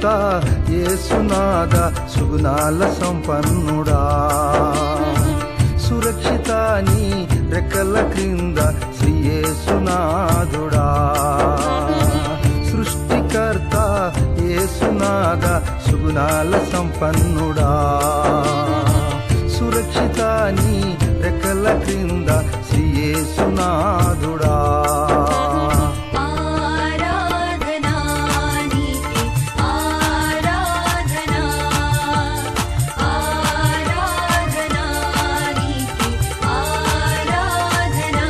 సృష్టికర్త యేసునాద సుగుణాల సంపన్నుడా సురక్షితాని రెక్కల క్రింద శ్రీ యేసునాథుడా సృష్టికర్త యేసునాద సుగుణాల సంపన్నుడా సురక్షితాని రెక్కల క్రింద శ్రీ యేసునాథుడా ఆరాధనా నీకే ఆరాధనా ఆరాధనా నీకే ఆరాధనా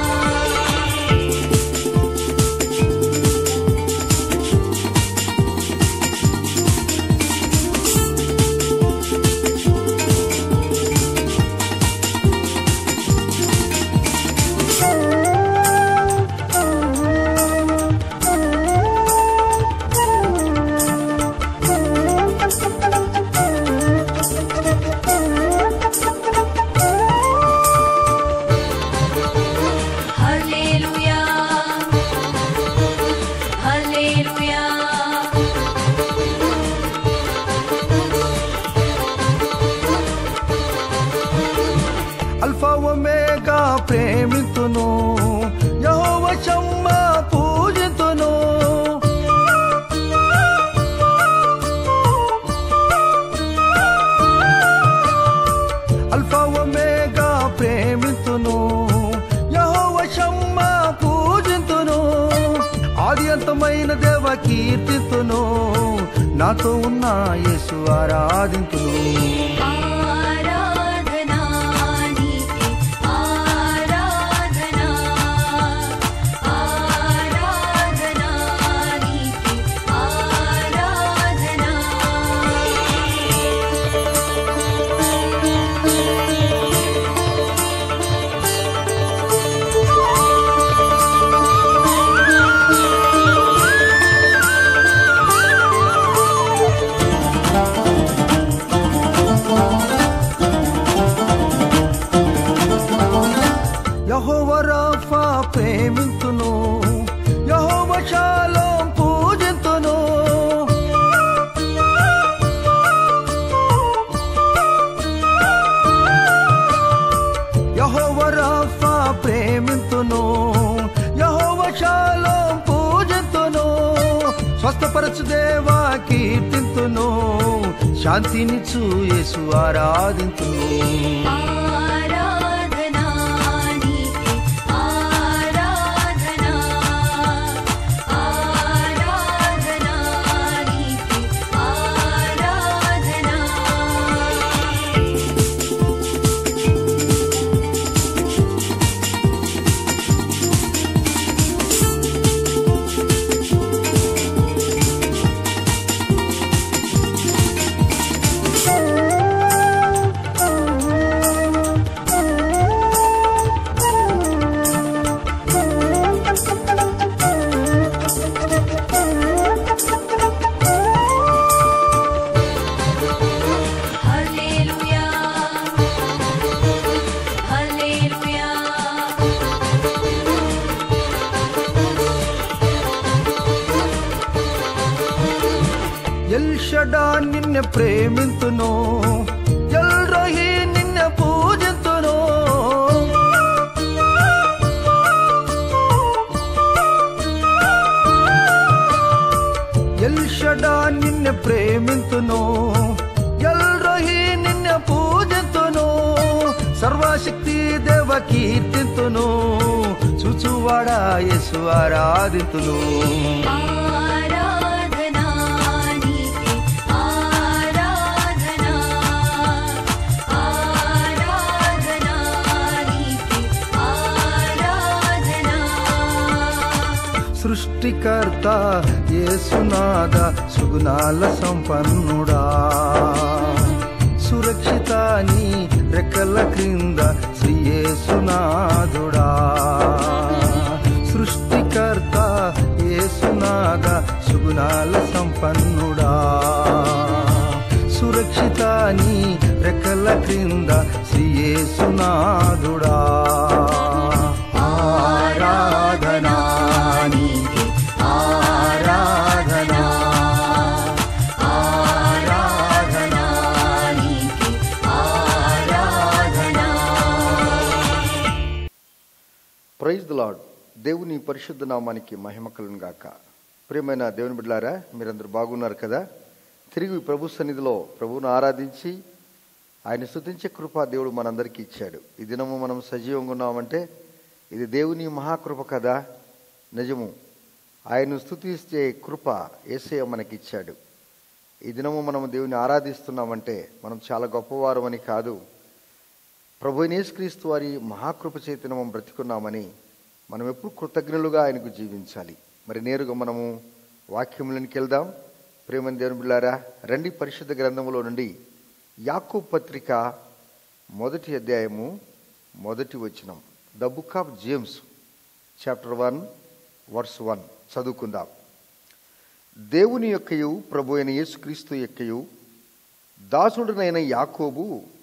హల్లెలూయా హల్లెలూయా అల్ఫా ఒమేగా ప్రేమితును యహోవ శమ్మ పూజితును అల్ఫా ఒమేగా ప్రేమితును యహోవ శమ్మ పూజితును ఆది అంతమైన దేవ కీర్తితును నాతో ఉన్న యేసు ఆరాధింతును ఆరాధనా నీకే ఆరాధనా ఆరాధనా నీకే ఆరాధనా యహోవ రాఫా ప్రేమింతును యహోవ శాలోం పూజింతును యహోవ రాఫా ప్రేమింతును యహోవ శాలోం పూజింతును స్వస్థపరచు దేవా కీర్తింతును శాంతినిచ్చు యేసు ఆరాధింతును ఆరాధనా నీకే ఆరాధనా ఆరాధనా నీకే ఆరాధనా హల్లెలూయా హల్లెలూయా ఎల్ షడా నిన్ను ప్రేమింతును ఎల్ రహి నిన్ను పూజింతును ఎల్ షడా నిన్ను ప్రేమింతును ఎల్ రహి నిన్ను పూజింతును సర్వశక్తి దేవ కీర్తింతును చూచువాడా యేసు ఆరాధింతును ఆరాధనా నీకే ఆరాధనా ఆరాధనా నీకే ఆరాధనా సృష్టికర్త యేసునాద సుగుణాల సంపన్నుడా సురక్షితాని రెక్కల క్రింద శ్రీ యేసునాథుడా సృష్టికర్త యేసునాద సుగుణాల సంపన్నుడా సురక్షితాని రెక్కల క్రింద శ్రీ యేసునాథుడా ఆరాధనా నీకే ఆరాధనా ప్రైజ్ ద లాడ్ దేవుని పరిశుద్ధ నామానికి మహిమ కలుగును గాక ప్రియమైన దేవుని బిడ్డలారా మీరందరూ బాగున్నారు కదా తిరిగి ప్రభు సన్నిధిలో ప్రభువును ఆరాధించి ఆయన స్తుతించే కృప దేవుడు మనందరికీ ఇచ్చాడు ఈ దినము మనం సజీవంగా ఉన్నామంటే ఇది దేవుని మహాకృప కదా నిజము ఆయన స్తుతిస్తే కృప ఏసయ్య మనకిచ్చాడు ఈ దినము మనం దేవుని ఆరాధిస్తున్నామంటే మనం చాలా గొప్పవారం అని కాదు ప్రభు యేసుక్రీస్తు వారి మహాకృప చేతిన మనం బ్రతికున్నామని మనం ఎప్పుడు కృతజ్ఞులుగా ఆయనకు జీవించాలి మరి నేరుగా మనము వాక్యములనికి వెళ్దాం ప్రేమని దేవుని బిళ్ళారా రండి పరిశుద్ధ గ్రంథములో నుండి యాకూబ్ పత్రిక మొదటి అధ్యాయము మొదటి వచనం the book of James chapter one verse one చదువుకుందాం దేవుని యొక్కయు ప్రభు అయిన యేసుక్రీస్తు యొక్కయు దాసుడునైన యాకోబు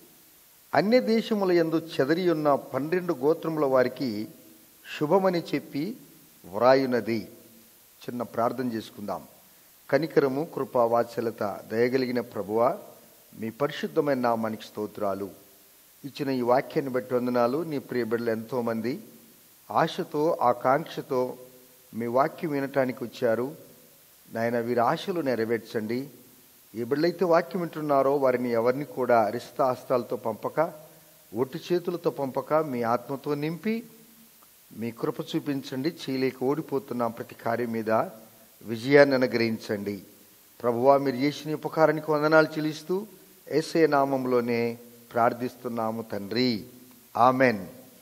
అన్య దేశముల యందు చెదరి ఉన్న పన్నెండు గోత్రముల వారికి శుభమని చెప్పి వ్రాయునది చిన్న ప్రార్థన చేసుకుందాం కనికరము కృపా వాత్సలత దయగలిగిన ప్రభువా మీ పరిశుద్ధమైన నామానికి స్తోత్రాలు ఇచ్చిన ఈ వాక్యాన్ని బట్టి వందనాలు నీ ప్రియ బిడ్డలు ఎంతోమంది ఆశతో ఆకాంక్షతో మీ వాక్యం వినటానికి వచ్చారు నాయన వీరి ఆశలు నెరవేర్చండి ఏ బిడ్డలైతే వాక్యం వింటున్నారో వారిని ఎవరిని కూడా అరిస్త హస్తాలతో పంపక ఒట్టి చేతులతో పంపక మీ ఆత్మతో నింపి మీ కృప చూపించండి చేయలేక ఓడిపోతున్న ప్రతి కార్యం మీద విజయాన్ని అనుగ్రహించండి ప్రభువా మీరు చేసిన ఈ ఉపకారానికి వందనాలు చెల్లిస్తూ ఏసే నామంలోనే ప్రార్థిస్తున్నాము తండ్రి ఆమెన్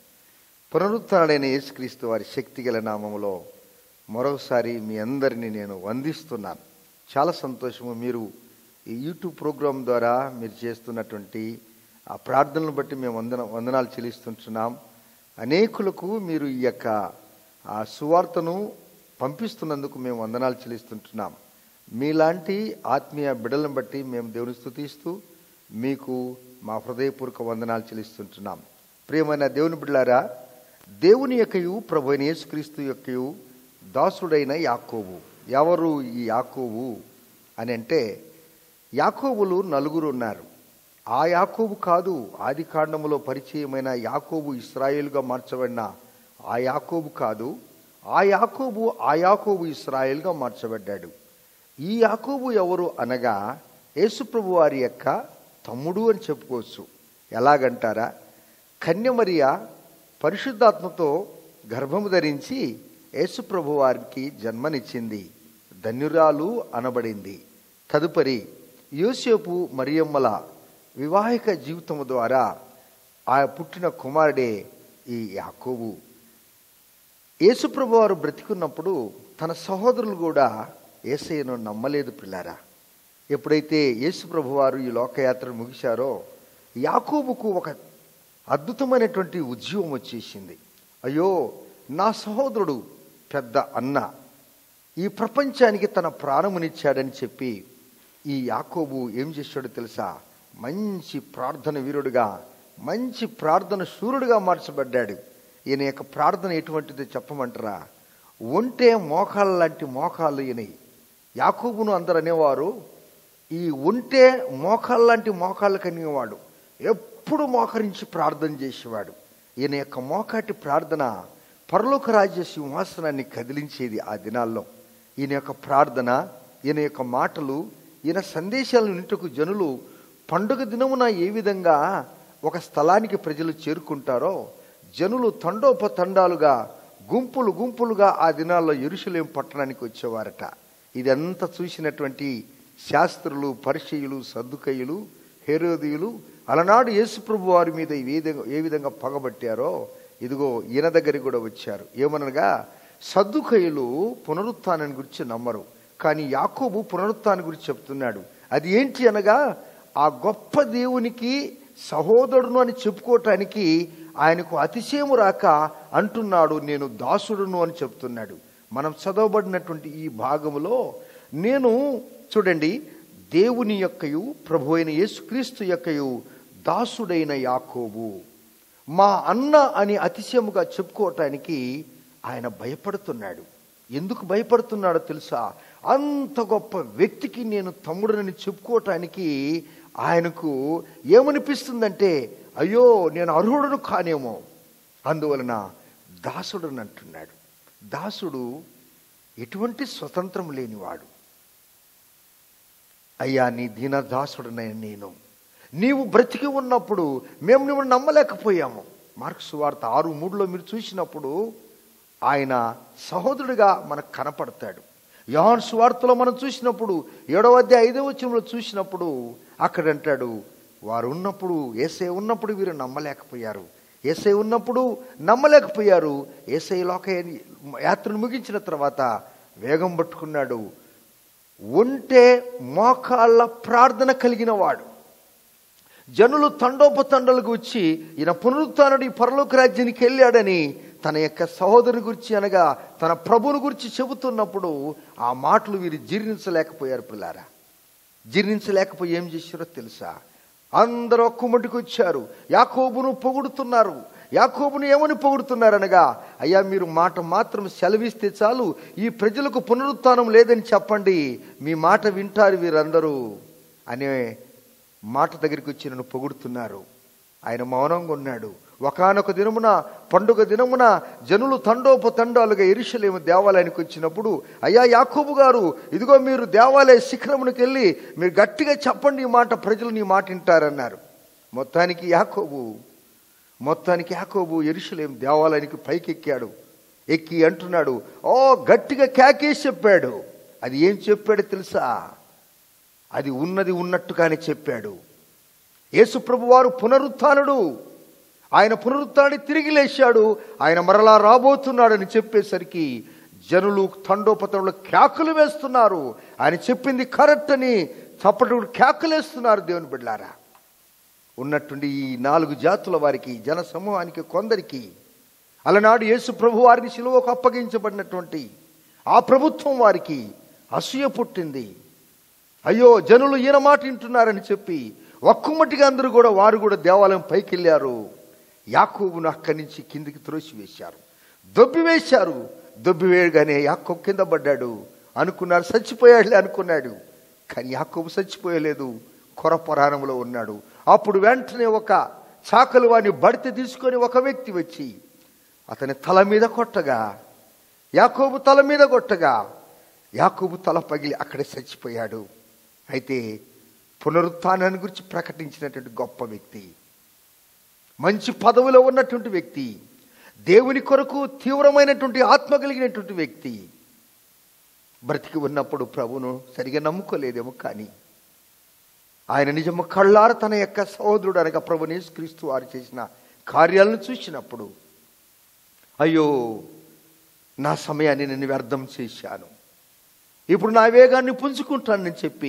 పునరుత్డైన యేసుక్రీస్తు వారి శక్తిగల నామములో మరోసారి మీ అందరినీ నేను వందిస్తున్నాను చాలా సంతోషము మీరు ఈ యూట్యూబ్ ప్రోగ్రాం ద్వారా మీరు చేస్తున్నటువంటి ఆ ప్రార్థనలు బట్టి మేము వందన వందనాలు చెల్లిస్తుంటున్నాం అనేకులకు మీరు ఈ యొక్క ఆ సువార్తను పంపిస్తున్నందుకు మేము వందనాలు చెల్లిస్తుంటున్నాం మీలాంటి ఆత్మీయ బిడలను బట్టి మేము దేవుని స్తుతిస్తూ మీకు మా హృదయపూర్వక వందనాలు చెల్లిస్తుంటున్నాం ప్రియమైన దేవుని బిడ్డలారా దేవుని యొక్కయు ప్రభు అయిన యేసుక్రీస్తు యొక్కయు దాసుడైన యాకోబు ఎవరు ఈ యాకోబు అని అంటే యాకోబులు నలుగురు ఉన్నారు ఆ యాకోబు కాదు ఆది కాండములో పరిచయమైన యాకోబు ఇస్రాయేలుగా మార్చబడిన ఆ యాకోబు కాదు ఆ యాకోబు ఆ యాకోబు ఇస్రాయేల్గా మార్చబడ్డాడు ఈ యాకోబు ఎవరు అనగా యేసుప్రభు వారి యొక్క తమ్ముడు అని చెప్పుకోవచ్చు ఎలాగంటారా కన్యమరియ పరిశుద్ధాత్మతో గర్భము ధరించి యేసుప్రభు వారికి జన్మనిచ్చింది ధన్యురాలు అనబడింది తదుపరి యోసేపు మరియమ్మల వివాహిక జీవితము ద్వారా ఆ పుట్టిన కుమారుడే ఈ యాకోబు యేసుప్రభు వారు బ్రతికున్నప్పుడు తన సహోదరులు కూడా ఏసయ్యను నమ్మలేదు పిల్లారా ఎప్పుడైతే యేసుప్రభు వారు ఈ లోకయాత్ర ముగిశారో యాకోబుకు ఒక అద్భుతమైనటువంటి ఉద్యమం వచ్చేసింది అయ్యో నా సహోదరుడు పెద్ద అన్న ఈ ప్రపంచానికి తన ప్రాణమునిచ్చాడని చెప్పి ఈ యాకోబు ఏం చేశాడో తెలుసా మంచి ప్రార్థన వీరుడుగా మంచి ప్రార్థన శూరుడుగా మార్చబడ్డాడు ఈయన యొక్క ప్రార్థన ఎటువంటిదో చెప్పమంటారా ఒంటే మోకాళ్ళ లాంటి మోకాళ్ళు ఈయన యాకోబును అందరు అనేవారు ఈ ఒంటే మోకాళ్ళ లాంటి మోకాళ్ళు కనిగేవాడు ఎప్పుడు మోకరించి ప్రార్థన చేసేవాడు ఈయన యొక్క మోకాటి ప్రార్థన పరలోక రాజ్య సింహాసనాన్ని కదిలించేది ఆ దినాల్లో ఈయన యొక్క ప్రార్థన ఈయన యొక్క మాటలు ఈయన సందేశాలను వినుటకు జనులు పండుగ దినమున ఏ విధంగా ఒక స్థలానికి ప్రజలు చేరుకుంటారో జనులు తండోపతండాలుగా గుంపులు గుంపులుగా ఆ దినాల్లో ఎరుషలేం పట్టణానికి వచ్చేవారట ఇదంతా చూసినటువంటి శాస్త్రులు పరిచయులు సర్దుకయ్యులు హేరోదీయులు అలనాడు యేసుప్రభు వారి మీద ఏ విధంగా ఏ విధంగా పగబట్టారో ఇదిగో ఈయన దగ్గరికి కూడా వచ్చారు ఏమనగా సద్దుకయ్యులు పునరుత్థానాన్ని గురించి నమ్మరు కానీ యాకోబు పునరుత్థానం గురించి చెప్తున్నాడు అది ఏంటి అనగా ఆ గొప్ప దేవునికి సహోదరును అని చెప్పుకోవటానికి ఆయనకు అతిశయము రాక అంటున్నాడు నేను దాసుడును అని చెప్తున్నాడు మనం చదవబడినటువంటి ఈ భాగములో నేను చూడండి దేవుని యొక్కయు ప్రభు అయిన యేసుక్రీస్తు యొక్కయు దాసుడైన యాకోబు మా అన్న అని అతిశయముగా చెప్పుకోవటానికి ఆయన భయపడుతున్నాడు ఎందుకు భయపడుతున్నాడో తెలుసా అంత గొప్ప వ్యక్తికి నేను తమ్ముడనని చెప్పుకోవటానికి ఆయనకు ఏమనిపిస్తుందంటే అయ్యో నేను అర్హుడను కానేమో అందువలన దాసుడు అని అంటున్నాడు దాసుడు ఎటువంటి స్వతంత్రం లేనివాడు అయ్యా నీ దీన దాసుడనైన నేను నీవు బ్రతికి ఉన్నప్పుడు మేము నువ్వు నమ్మలేకపోయాము మార్క్స్ వార్త ఆరు మూడులో మీరు చూసినప్పుడు ఆయన సహోదరుడిగా మనకు కనపడతాడు యోహాన్ సువార్తలో మనం చూసినప్పుడు ఏడవ అధ్యాయ ఐదవ వచనంలో చూసినప్పుడు అక్కడ అంటాడు వారు ఉన్నప్పుడు ఏసే ఉన్నప్పుడు వీరు నమ్మలేకపోయారు ఏసై ఉన్నప్పుడు నమ్మలేకపోయారు ఏసై లోక యాత్రను ముగించిన తర్వాత వేగం పట్టుకున్నాడు ఉంటే మోకాళ్ళ ప్రార్థన కలిగిన వాడు జనులు తండోపతండలకు వచ్చి ఈయన పునరుత్నుడు ఈ పరలోక రాజ్యానికి వెళ్ళాడని తన యొక్క సహోదరుని గురించి అనగా తన ప్రభుని గురించి చెబుతున్నప్పుడు ఆ మాటలు వీరు జీర్ణించలేకపోయారు పిల్లారా జీర్ణించలేకపోయి ఏం చేశారో తెలుసా అందరూ ఒక్కమటికి వచ్చారు యాకోబును పొగుడుతున్నారు యాకోబును ఏమని పొగుడుతున్నారనగా అయ్యా మీరు మాట మాత్రం సెలవిస్తే చాలు ఈ ప్రజలకు పునరుత్థానం లేదని చెప్పండి మీ మాట వింటారు వీరందరూ అనే మాట దగ్గరికి వచ్చి నన్ను పొగుడుతున్నారు ఆయన మౌనంగా ఉన్నాడు ఒకనొక దినమున పండుగ దినమున జనులు తండోప తండాలుగా ఎరుషలేము దేవాలయానికి వచ్చినప్పుడు అయ్యా యాకోబు గారు ఇదిగో మీరు దేవాలయ శిఖరమునికి వెళ్ళి మీరు గట్టిగా చెప్పండి ఈ మాట ప్రజలు నీ మాట వింటారన్నారు మొత్తానికి యాకోబు మొత్తానికి యాకోబు ఎరుషలేం దేవాలయానికి పైకెక్కాడు ఎక్కి అంటున్నాడు ఓ గట్టిగా కేకేసి చెప్పాడు అది ఏం చెప్పాడో తెలుసా అది ఉన్నది ఉన్నట్టుగానే చెప్పాడు యేసుప్రభు వారు పునరుత్నుడు ఆయన పునరుత్థాన్ని తిరిగి లేచాడు ఆయన మరలా రాబోతున్నాడని చెప్పేసరికి జనులు తండోపతంలో కేకలు వేస్తున్నారు ఆయన చెప్పింది కరెక్ట్ అని చప్పటి కేకలేస్తున్నారు దేవుని బిడ్డారా ఉన్నట్టుండి ఈ నాలుగు జాతుల వారికి జన సమూహానికి కొందరికి అలనాడు యేసు ప్రభు వారిని సిలువకు అప్పగించబడినటువంటి ఆ ప్రభుత్వం వారికి అసూయ పుట్టింది అయ్యో జనులు ఈయన మాట వింటున్నారని చెప్పి ఒక్కమటిగా అందరూ కూడా వారు కూడా దేవాలయం పైకి వెళ్ళారు యాకోబును అక్కడి నుంచి కిందికి త్రోసివేశారు దొబ్బి వేశారు దొబ్బి వేయగానే యాకోబు కింద పడ్డాడు అనుకున్నాడు చచ్చిపోయాడులే అనుకున్నాడు కానీ యాకోబు చచ్చిపోయలేదు కొర పురాణంలో ఉన్నాడు అప్పుడు వెంటనే ఒక చాకలు వాడిని బడిత తీసుకొని ఒక వ్యక్తి వచ్చి అతని తల మీద కొట్టగా యాకోబు తల మీద కొట్టగా యాకోబు తల పగిలి అక్కడే చచ్చిపోయాడు అయితే పునరుత్థానాన్ని గురించి ప్రకటించినటువంటి గొప్ప వ్యక్తి మంచి పదవిలో ఉన్నటువంటి వ్యక్తి దేవుని కొరకు తీవ్రమైనటువంటి ఆత్మ కలిగినటువంటి వ్యక్తి బ్రతికి ఉన్నప్పుడు ప్రభును సరిగా నమ్ముకోలేదేమో కానీ ఆయన నిజము కళ్ళార తన యొక్క సహోదరుడు అనగా ప్రభుని క్రీస్తు వారు చేసిన కార్యాలను చూసినప్పుడు అయ్యో నా సమయాన్ని నేను వ్యర్థం చేశాను ఇప్పుడు నా వేగాన్ని పుంజుకుంటానని చెప్పి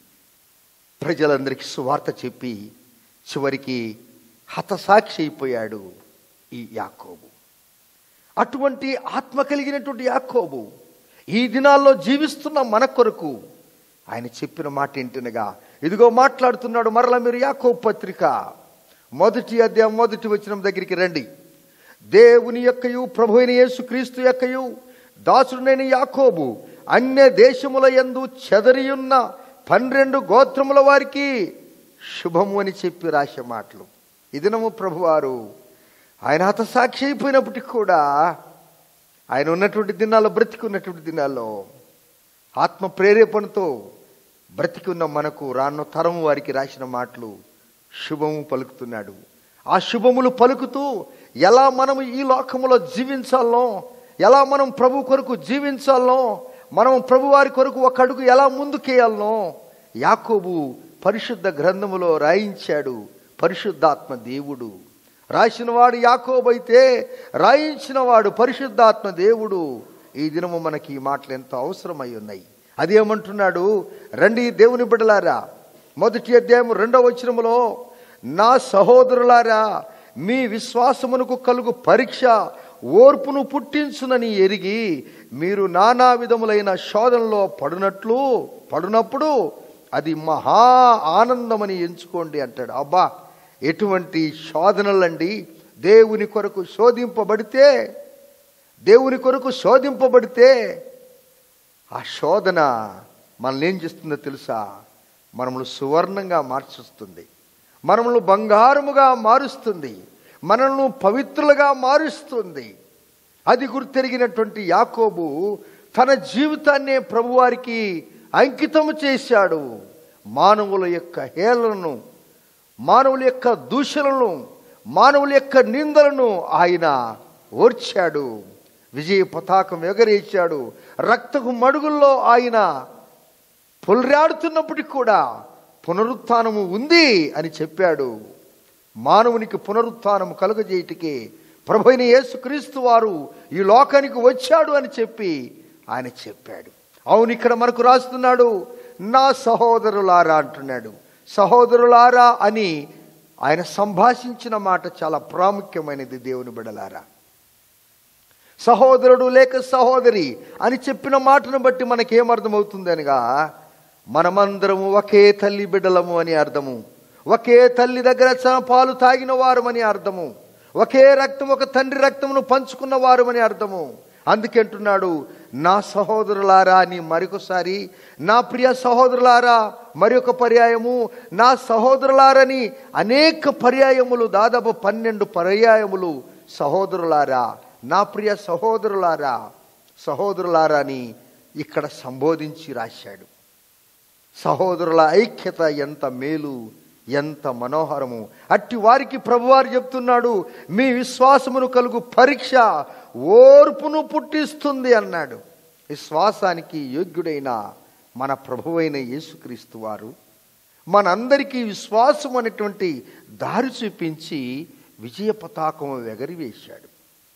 ప్రజలందరికీ సువార్త చెప్పి చివరికి హతసాక్షి అయిపోయాడు ఈ యాకోబు అటువంటి ఆత్మ కలిగినటువంటి యాకోబు ఈ దినాల్లో జీవిస్తున్న మన కొరకు ఆయన చెప్పిన మాట ఏంటనగా ఇదిగో మాట్లాడుతున్నాడు మరలా మీరు యాకోబు పత్రిక మొదటి అధ్యాయం మొదటి వచనం దగ్గరికి రండి దేవుని యొక్కయు ప్రభు అయిన యేసు క్రీస్తు యొక్కయు దాసుడైన యాకోబు అన్య దేశముల యందు చెదరియున్న పన్నెండు గోత్రముల వారికి శుభము అని చెప్పి రాసే మాటలు ఈ దినము ప్రభువారు ఆయన హతసాక్షి అయిపోయినప్పటికీ కూడా ఆయన ఉన్నటువంటి దినాల్లో బ్రతికి ఉన్నటువంటి దినాల్లో ఆత్మ ప్రేరేపణతో బ్రతికి ఉన్న మనకు రాన్న తరం వారికి రాసిన మాటలు శుభము పలుకుతున్నాడు ఆ శుభములు పలుకుతూ ఎలా మనం ఈ లోకములో జీవించాలో ఎలా మనం ప్రభు కొరకు జీవించాలో మనం ప్రభు వారి కొరకు ఒక అడుగు ఎలా ముందుకేయాలనో యాకోబు పరిశుద్ధ గ్రంథములో రాయించాడు పరిశుద్ధాత్మ దేవుడు రాసినవాడు యాకోబు అయితే రాయించినవాడు పరిశుద్ధాత్మ దేవుడు ఈ దినము మనకి ఈ మాటలు ఎంతో అవసరమై ఉన్నాయి అదేమంటున్నాడు రండి దేవుని బిడ్డలారా మొదటి అధ్యాయం రెండవ వచనములో నా సహోదరులారా మీ విశ్వాసమునకు కలుగు పరీక్ష ఓర్పును పుట్టించునని ఎరిగి మీరు నానా విధములైన శోధనలో పడునట్లు పడునప్పుడు అది మహా ఆనందమని ఎంచుకోండి అంటాడు అబ్బా ఎటువంటి శోధనలండి దేవుని కొరకు శోధింపబడితే దేవుని కొరకు శోధింపబడితే ఆ శోధన మనల్ని ఏం చేస్తుందో తెలుసా మనములు సువర్ణంగా మార్చుస్తుంది మనములు బంగారముగా మారుస్తుంది మనల్ని పవిత్రులుగా మారుస్తుంది అది గుర్తెరిగినటువంటి యాకోబు తన జీవితాన్నే ప్రభువారికి అంకితం చేశాడు మానవుల యొక్క హేళనను మానవుల యొక్క దూషణలను మానవుల యొక్క నిందలను ఆయన ఓర్చాడు విజయ పతాకం ఎగరేశాడు రక్తపు మడుగుల్లో ఆయన పొల్లాడుతున్నప్పటికి కూడా పునరుత్థానము ఉంది అని చెప్పాడు మానవునికి పునరుత్థానము కలుగజేయటికి ప్రభు అయిన యేసుక్రీస్తు వారు ఈ లోకానికి వచ్చాడు అని చెప్పి ఆయన చెప్పాడు అవును ఇక్కడ మనకు రాస్తున్నాడు నా సహోదరులారా అంటున్నాడు సహోదరులారా అని ఆయన సంభాషించిన మాట చాలా ప్రాముఖ్యమైనది దేవుని బిడలారా సహోదరుడు లేక సహోదరి అని చెప్పిన మాటను బట్టి మనకేమర్థమవుతుంది అనగా మనమందరము ఒకే తల్లి బిడ్డలము అని అర్థము ఒకే తల్లి దగ్గర చ- పాలు తాగిన వారమని అర్థము ఒకే రక్తం ఒక తండ్రి రక్తమును పంచుకున్న వారమని అర్థము అందుకే అంటున్నాడు నా సహోదరులారా అని మరొకసారి నా ప్రియ సహోదరులారా మరి ఒక పర్యాయము నా సహోదరులారని అనేక పర్యాయములు దాదాపు పన్నెండు పర్యాయములు సహోదరులారా నా ప్రియ సహోదరులారా సహోదరులారా అని ఇక్కడ సంబోధించి రాశాడు సహోదరుల ఐక్యత ఎంత మేలు ఎంత మనోహరము అట్టి వారికి ప్రభువారు చెప్తున్నాడు మీ విశ్వాసమును కలుగు పరీక్ష ఓర్పును పుట్టిస్తుంది అన్నాడు విశ్వాసానికి యోగ్యుడైన మన ప్రభువైన యేసుక్రీస్తు వారు మనందరికీ విశ్వాసం అనేటువంటి దారి చూపించి విజయ పతాకం ఎగరివేశాడు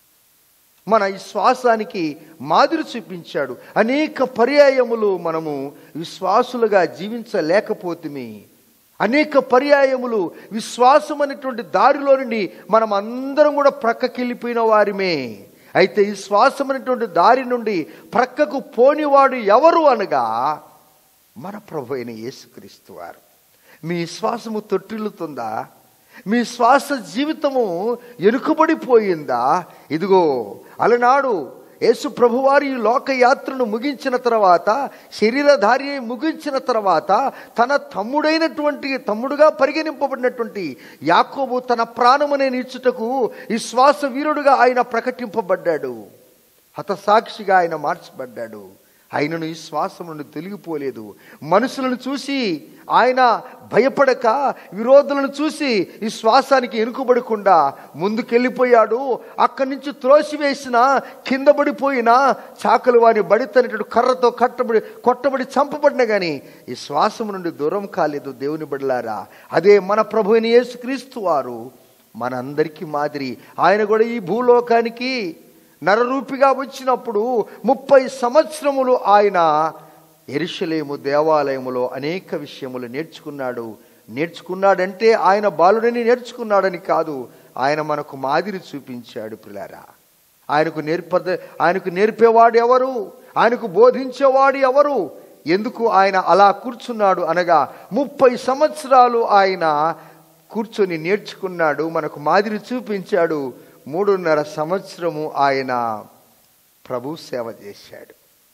మన విశ్వాసానికి మాదిరి చూపించాడు అనేక పర్యాయములు మనము విశ్వాసులుగా జీవించలేకపోతుమి అనేక పర్యాయములు విశ్వాసం అనేటువంటి దారిలో నుండి మనం అందరం కూడా ప్రక్కకెళ్ళిపోయిన వారిమే అయితే విశ్వాసం అనేటువంటి దారి నుండి ప్రక్కకు పోనివాడు ఎవరు అనగా మన ప్రభు అయిన యేసుక్రీస్తు వారు మీ విశ్వాసము తొట్టిల్లుతుందా మీ శ్వాస జీవితము ఎనుకబడిపోయిందా ఇదిగో అలనాడు యేసు ప్రభువారి ఈ లోకయాత్రను ముగించిన తర్వాత శరీరధారి అయి ముగించిన తర్వాత తన తమ్ముడైనటువంటి తమ్ముడుగా పరిగణింపబడినటువంటి యాకోబు తన ప్రాణమనే నిచ్చుటకు ఈ శ్వాస వీరుడుగా ఆయన ప్రకటింపబడ్డాడు హతసాక్షిగా ఆయన మార్చబడ్డాడు ఆయనను ఈ శ్వాసం నుండి తొలగిపోలేదు మనుషులను చూసి ఆయన భయపడక విరోధులను చూసి ఈ శ్వాసానికి ఎనుకబడకుండా ముందుకెళ్ళిపోయాడు అక్కడి నుంచి త్రోసివేసిన కింద పడిపోయిన చాకలు వాని బడితనేటట్టు కర్రతో కట్టబడి కొట్టబడి చంపబడిన గాని ఈ శ్వాసం నుండి దూరం కాలేదు దేవుని బడిలారా అదే మన ప్రభు అయిన యేసుక్రీస్తు వారు మనందరికీ మాదిరి ఆయన కూడా ఈ భూలోకానికి నరరూపిగా వచ్చినప్పుడు ముప్పై సంవత్సరములు ఆయన ఎరుషలేము దేవాలయములో అనేక విషయములు నేర్చుకున్నాడు నేర్చుకున్నాడంటే ఆయన బాలుడని నేర్చుకున్నాడని కాదు ఆయన మనకు మాదిరి చూపించాడు పిల్లారా ఆయనకు నేర్ప ఆయనకు నేర్పేవాడు ఎవరు ఆయనకు బోధించేవాడు ఎవరు ఎందుకు ఆయన అలా కూర్చున్నాడు అనగా ముప్పై సంవత్సరాలు ఆయన కూర్చొని నేర్చుకున్నాడు మనకు మాదిరి చూపించాడు మూడున్నర సంవత్సరము ఆయన ప్రభు సేవ చేశాడు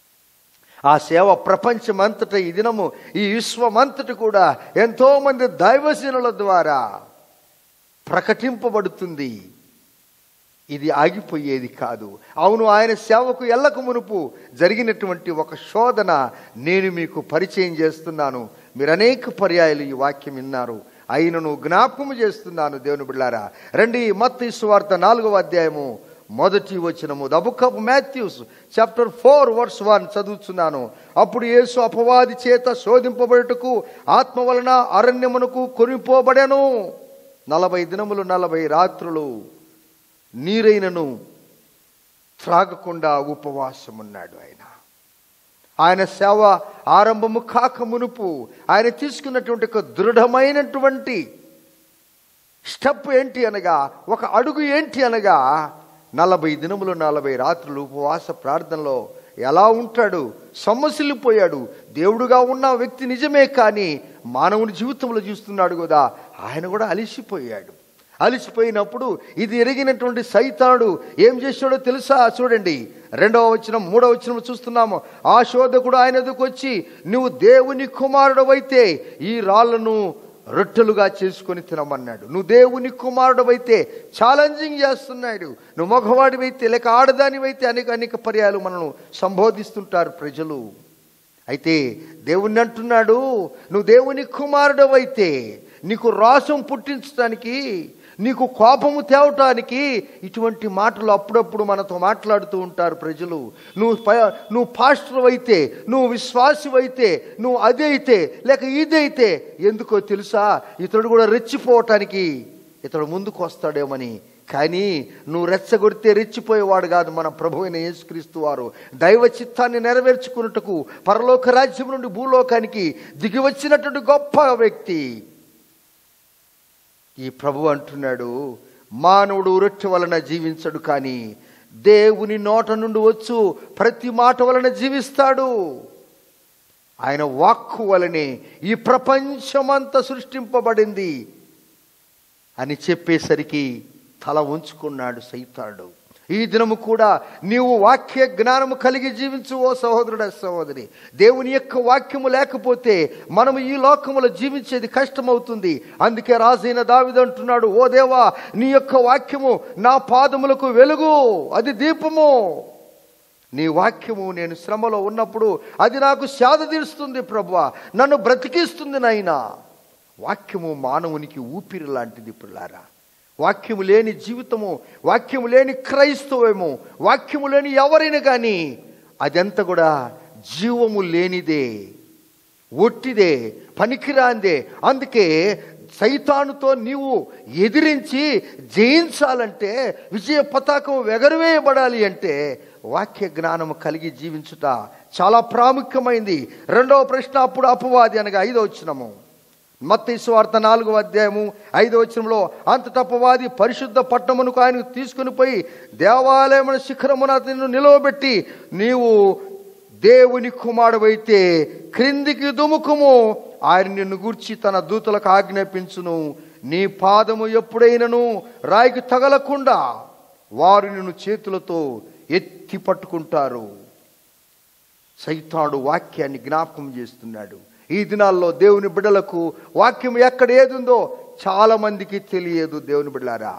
ఆ సేవ ప్రపంచమంతట ఈ దినము ఈ విశ్వమంతట కూడా ఎంతో మంది దైవజనుల ద్వారా ప్రకటింపబడుతుంది ఇది ఆగిపోయేది కాదు అవును ఆయన సేవకు ఎల్లక మునుపు జరిగినటువంటి ఒక శోధన నేను మీకు పరిచయం చేస్తున్నాను మీరు అనేక పర్యాయాలు ఈ వాక్యం విన్నారు అయినను జ్ఞాపకము చేస్తున్నాను దేవుని బిళ్ళారా రండి మత్తయి సువార్త నాలుగవ అధ్యాయము మొదటి వచనము the book of Matthews chapter four verse one చదువుతున్నాను అప్పుడు యేసు అపవాది చేత శోధింపబడుటకు ఆత్మ వలన అరణ్యమునకు కొనిపోబడెను నలభై దినములు నలభై రాత్రులు నీరైనను త్రాగకుండా ఉపవాసం ఉన్నాడు ఆయన ఆయన సేవ ఆరంభము కాక మునుపు ఆయన తీసుకున్నటువంటి ఒక దృఢమైనటువంటి స్టెప్ ఏంటి అనగా ఒక అడుగు ఏంటి అనగా నలభై దినములు నలభై రాత్రులు ఉపవాస ప్రార్థనలో ఎలా ఉంటాడు సొమ్మసిల్లిపోయాడు దేవుడుగా ఉన్న వ్యక్తి నిజమే కానీ మానవుని జీవితంలో చూస్తున్నాడు కదా ఆయన కూడా అలిసిపోయాడు అలిసిపోయినప్పుడు ఇది ఎరిగినటువంటి సైతానుడు ఏం చేశాడో తెలుసా చూడండి రెండవ వచనం మూడవ వచనం చూస్తున్నాము ఆ శోధకుడు ఆయన ఎదుకు వచ్చి నువ్వు దేవుని కుమారుడు అయితే ఈ రాళ్లను రొట్టెలుగా చేసుకొని తినమన్నాడు నువ్వు దేవుని కుమారుడవైతే ఛాలెంజింగ్ చేస్తున్నాడు నువ్వు మగవాడివైతే లేక ఆడదానివైతే అనేక అనేక పర్యాలు మనను సంబోధిస్తుంటారు ప్రజలు అయితే దేవుణ్ణి అంటున్నాడు నువ్వు దేవుని కుమారుడవైతే నీకు రాసం పుట్టించడానికి నీకు కోపము తేవటానికి ఇటువంటి మాటలు అప్పుడప్పుడు మనతో మాట్లాడుతూ ఉంటారు ప్రజలు నువ్వు ప- నువ్వు పాస్టర్ అయితే నువ్వు విశ్వాసివైతే నువ్వు అది అయితే లేక ఇది అయితే ఎందుకో తెలుసా ఇతడు కూడా రెచ్చిపోవటానికి ఇతడు ముందుకు వస్తాడేమని కానీ నువ్వు రెచ్చగొడితే రెచ్చిపోయేవాడు కాదు మన ప్రభు అయిన యేసుక్రీస్తు వారు దైవ చిత్తాన్ని నెరవేర్చుకున్నట్టుకు పరలోక రాజ్యం నుండి భూలోకానికి దిగి వచ్చినటువంటి గొప్ప వ్యక్తి ఈ ప్రభు అంటున్నాడు మానవుడు రొట్టె వలన జీవించడు కానీ దేవుని నోట నుండి వచ్చు ప్రతి మాట వలన జీవిస్తాడు ఆయన వాక్కు వలనే ఈ ప్రపంచమంతా సృష్టింపబడింది అని చెప్పేసరికి తల ఉంచుకున్నాడు సైతాడు ఈ దినము కూడా నీవు వాక్య జ్ఞానము కలిగి జీవించు ఓ సహోదరుడ సహోదరి దేవుని యొక్క వాక్యము లేకపోతే మనము ఈ లోకములో జీవించేది కష్టమవుతుంది అందుకే రాజైన దావిదంటున్నాడు ఓ దేవా నీ యొక్క వాక్యము నా పాదములకు వెలుగు అది దీపము నీ వాక్యము నేను శ్రమలో ఉన్నప్పుడు అది నాకు సేద తీరుస్తుంది ప్రభువా నన్ను బ్రతికిస్తుంది నాయనా వాక్యము మానవునికి ఊపిరి లాంటిది పిల్లారా వాక్యము లేని జీవితము వాక్యము లేని క్రైస్తవము వాక్యము లేని ఎవరైనా కానీ అదంతా కూడా జీవము లేనిదే ఒట్టిదే పనికిరాందే అందుకే సైతానుతో నీవు ఎదిరించి జయించాలంటే విజయ పతాకం ఎగరవేయబడాలి అంటే వాక్య జ్ఞానము కలిగి జీవించుట చాలా ప్రాముఖ్యమైంది రెండవ ప్రశ్న అప్పుడు అపవాది అనగా ఐదో వచ్చినము మత్తయి సువార్త నాలుగో అధ్యాయము ఐదో వచనంలో అంతట అపవాది పరిశుద్ధ పట్టణమునకు ఆయన తీసుకుని పోయి దేవాలయమున శిఖరమున నిన్ను నిలవబెట్టి నీవు దేవుని కుమారుడైతే క్రిందికి దుముకుము ఆయన నిన్ను గూర్చి తన దూతలకు ఆజ్ఞాపించును నీ పాదము ఎప్పుడైనను రాయికి తగలకుండా వారు నిన్ను చేతులతో ఎత్తి పట్టుకుంటారు సైతాడు వాక్యాన్ని జ్ఞాపకం చేస్తున్నాడు ఈ దినాల్లో దేవుని బిడ్డలకు వాక్యం ఎక్కడ ఏదుందో చాలా మందికి తెలియదు దేవుని బిడ్డలారా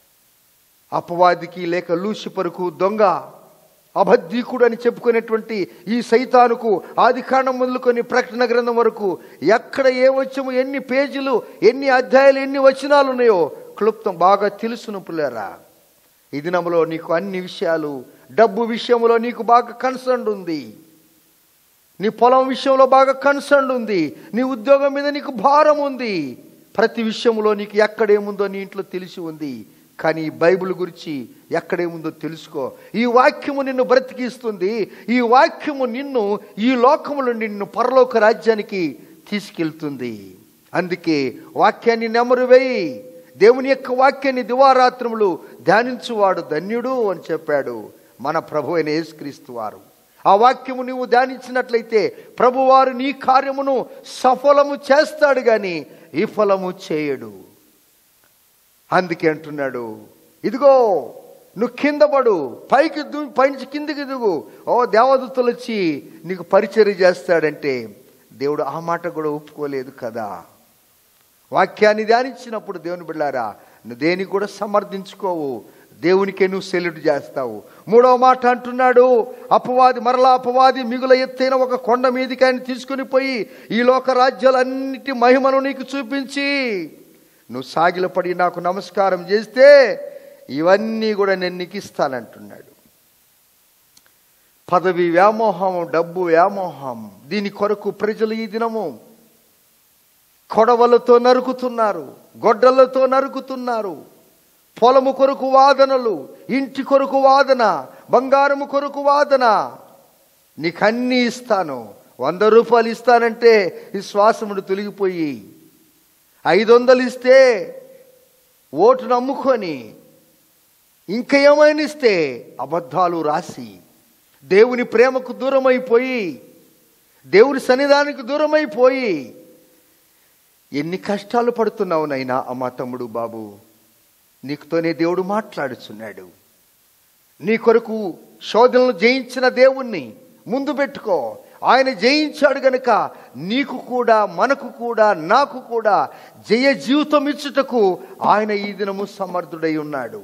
అపవాదికి లేక లూసిపరుకు దొంగ అబద్ధీకుడు అని చెప్పుకునేటువంటి ఈ సైతానుకు ఆది కాండం మొదలుకొని ప్రకటన గ్రంథం వరకు ఎక్కడ ఏ వచ్చము ఎన్ని పేజీలు ఎన్ని అధ్యాయాలు ఎన్ని వచనాలు ఉన్నాయో క్లుప్తం బాగా తెలుసును పులేరా ఈ దినంలో నీకు అన్ని విషయాలు డబ్బు విషయంలో నీకు బాగా కన్సర్న్ ఉంది నీ పొలం విషయంలో బాగా కన్సర్న్ ఉంది నీ ఉద్యోగం మీద నీకు భారం ఉంది ప్రతి విషయంలో నీకు ఎక్కడేముందో నీ ఇంట్లో తెలిసి ఉంది కానీ ఈ బైబిల్ గురించి ఎక్కడేముందో తెలుసుకో ఈ వాక్యము నిన్ను బ్రతికిస్తుంది ఈ వాక్యము నిన్ను ఈ లోకములో నిన్ను పరలోక రాజ్యానికి తీసుకెళ్తుంది అందుకే వాక్యాన్ని నెమరు వేయి దేవుని యొక్క వాక్యాన్ని దివారాత్రములు ధ్యానించువాడు ధన్యుడు అని చెప్పాడు మన ప్రభు అయిన యేసుక్రీస్తు వారు ఆ వాక్యము నీవు ధ్యానించినట్లయితే ప్రభువారు నీ కార్యమును సఫలము చేస్తాడు గాని విఫలము చేయడు అందుకే అంటున్నాడు ఇదిగో నువ్వు కింద పడు పైకి దు పైనుంచి కిందికి దిగు ఓ దేవదూతలు వచ్చి నీకు పరిచర్య చేస్తాడంటే దేవుడు ఆ మాట కూడా ఒప్పుకోలేదు కదా వాక్యాన్ని ధ్యానించినప్పుడు దేవుని బిళ్ళారా నువ్వు దేనికి కూడా సమర్థించుకోవు దేవునికే నువ్వు సెల్యూట్ చేస్తావు మూడవ మాట అంటున్నాడు అపవాది మరలా అపవాది మిగుల ఎత్తైన ఒక కొండ మీదికి ఆయన తీసుకుని పోయి ఈ లోక రాజ్యాలన్నిటి మహిమను నీకు చూపించి నువ్వు సాగిలపడి నాకు నమస్కారం చేస్తే ఇవన్నీ కూడా నేను నీకు ఇస్తానంటున్నాడు పదవి వ్యామోహం డబ్బు వ్యామోహం దీని కొరకు ప్రజలు ఈ దినము కొడవలతో నరుకుతున్నారు గొడ్డలతో నరుకుతున్నారు పొలము కొరకు వాదనలు ఇంటి కొరకు వాదన బంగారము కొరకు వాదన నీకు అన్నీ ఇస్తాను వంద రూపాయలు ఇస్తానంటే విశ్వాసముడు తొలగిపోయి ఐదు వందలు ఇస్తే ఓటు నమ్ముకొని ఇంకా ఏమైనా ఇస్తే అబద్ధాలు రాసి దేవుని ప్రేమకు దూరమైపోయి దేవుని సన్నిధానికి దూరమైపోయి ఎన్ని కష్టాలు పడుతున్నావు నైనా అమ్మా తమ్ముడు బాబు నీకుతోనే దేవుడు మాట్లాడుచున్నాడు నీ కొరకు శోధనలు జయించిన దేవుణ్ణి ముందు పెట్టుకో ఆయన జయించాడు గనుక నీకు కూడా మనకు కూడా నాకు కూడా జయ జీవితం ఇచ్చుటకు ఆయన ఈ దినము సమర్థుడై ఉన్నాడు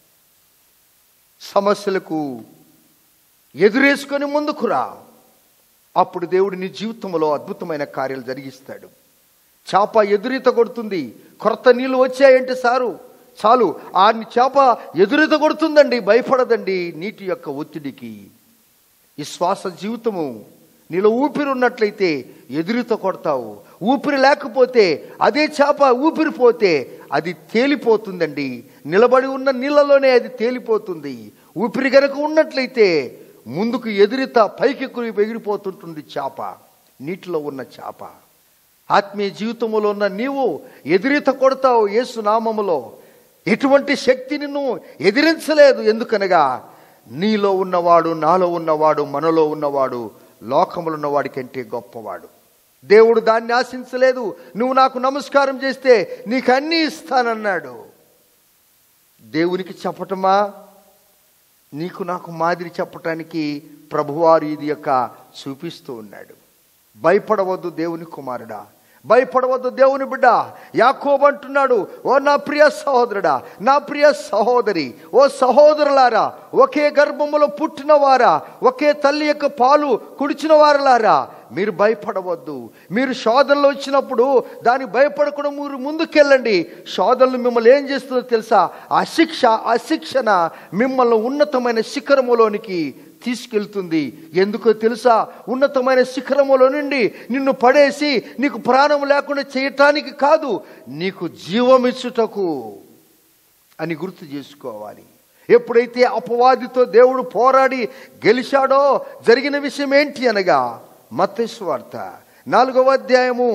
సమస్యలకు ఎదురేసుకొని ముందుకు రా అప్పుడు దేవుడు నీ జీవితంలో అద్భుతమైన కార్యాలు జరిగిస్తాడు చేప ఎదురీత కొడుతుంది కొరత నీళ్ళు వచ్చాయంటే సారు చాలు ఆ చేప ఎదురీత కొడుతుందండి భయపడదండి నీటి యొక్క ఒత్తిడికి ఈ శ్వాస జీవితము నీలో ఊపిరి ఉన్నట్లయితే ఎదురుత కొడతావు ఊపిరి లేకపోతే అదే చేప ఊపిరి పోతే అది తేలిపోతుందండి నిలబడి ఉన్న నీళ్ళలోనే అది తేలిపోతుంది ఊపిరి గనక ఉన్నట్లయితే ముందుకు ఎదురిత పైకి ఎగిరిపోతుంటుంది చేప నీటిలో ఉన్న చేప ఆత్మీయ జీవితంలో ఉన్న నీవు ఎదురీత కొడతావు యేసు నామములో ఎటువంటి శక్తి నిన్ను ఎదిరించలేదు ఎందుకనగా నీలో ఉన్నవాడు నాలో ఉన్నవాడు మనలో ఉన్నవాడు లోకములో ఉన్నవాడి కంటే గొప్పవాడు దేవుడు దాన్ని ఆశించలేదు నువ్వు నాకు నమస్కారం చేస్తే నీకు అన్నీ ఇస్తానన్నాడు దేవునికి చెప్పటమా నీకు నాకు మాదిరి చెప్పటానికి ప్రభువారు ఇది యొక్క చూపిస్తూ ఉన్నాడు భయపడవద్దు దేవుని కుమారుడా భయపడవద్దు దేవుని బిడ్డ యాకోబు అంటున్నాడు ఓ నా ప్రియ సహోదరుడా నా ప్రియ సహోదరి ఓ సహోదరులారా ఒకే గర్భములో పుట్టిన వారా ఒకే తల్లి యొక్క పాలు కుడిచిన వారులారా మీరు భయపడవద్దు మీరు శోధనలు వచ్చినప్పుడు దాన్ని భయపడకుండా మీరు ముందుకెళ్ళండి శోధనలు మిమ్మల్ని ఏం చేస్తుందో తెలుసా ఆ శిక్ష ఆ శిక్షణ మిమ్మల్ని ఉన్నతమైన శిఖరములోనికి తీసుకెళ్తుంది ఎందుకో తెలుసా ఉన్నతమైన శిఖరములో నుండి నిన్ను పడేసి నీకు ప్రాణం లేకుండా చేయటానికి కాదు నీకు జీవమిచ్చుటకు అని గుర్తు చేసుకోవాలి ఎప్పుడైతే అపవాదితో దేవుడు పోరాడి గెలిచాడో జరిగిన విషయం ఏంటి అనగా మత్తేశ్వార్త నాలుగవ అధ్యాయము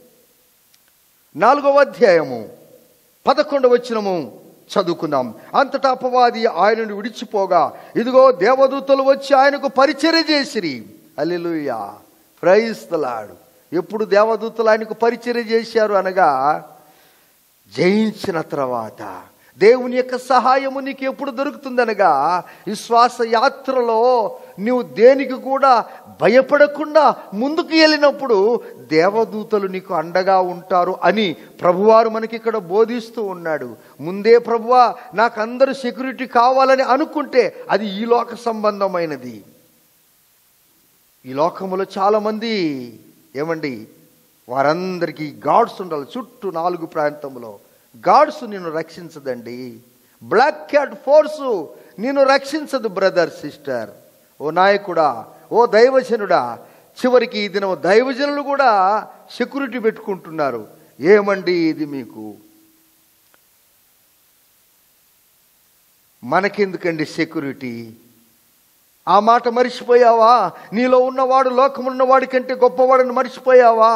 నాలుగవ అధ్యాయము పదకొండవ వచనము చదువుకుందాం అంతటా అపవాది ఆయనను విడిచిపోగా ఇదిగో దేవదూతలు వచ్చి ఆయనకు పరిచర్య చేసిరి అల్లెలుయా ప్రైస్తలాడు ఎప్పుడు దేవదూతలు ఆయనకు పరిచర్య చేశారు అనగా జయించిన తర్వాత దేవుని యొక్క సహాయము నీకు ఎప్పుడు దొరుకుతుందనగా విశ్వాస యాత్రలో నీవు దేనికి కూడా భయపడకుండా ముందుకు వెళ్ళినప్పుడు దేవదూతలు నీకు అండగా ఉంటారు అని ప్రభువారు మనకి ఇక్కడ బోధిస్తూ ఉన్నాడు ముందే ప్రభువా నాకు అందరూ సెక్యూరిటీ కావాలని అనుకుంటే అది ఈ లోక సంబంధమైనది ఈ లోకములో చాలామంది ఏమండి వారందరికీ గాడ్స్ ఉండాలి చుట్టూ నాలుగు ప్రాంతంలో గాడ్స్ నిన్ను రక్షించదండి బ్లాక్ క్యాట్ ఫోర్సు నిన్ను రక్షించదు బ్రదర్ సిస్టర్ ఓ నాయకుడా ఓ దైవజనుడా చివరికి ఈ దినం దైవజనులు కూడా సెక్యూరిటీ పెట్టుకుంటున్నారు ఏమండి ఇది మీకు మనకెందుకండి సెక్యూరిటీ ఆ మాట మరిచిపోయావా నీలో ఉన్నవాడు లోకమున్నవాడి కంటే గొప్పవాడని మరిచిపోయావా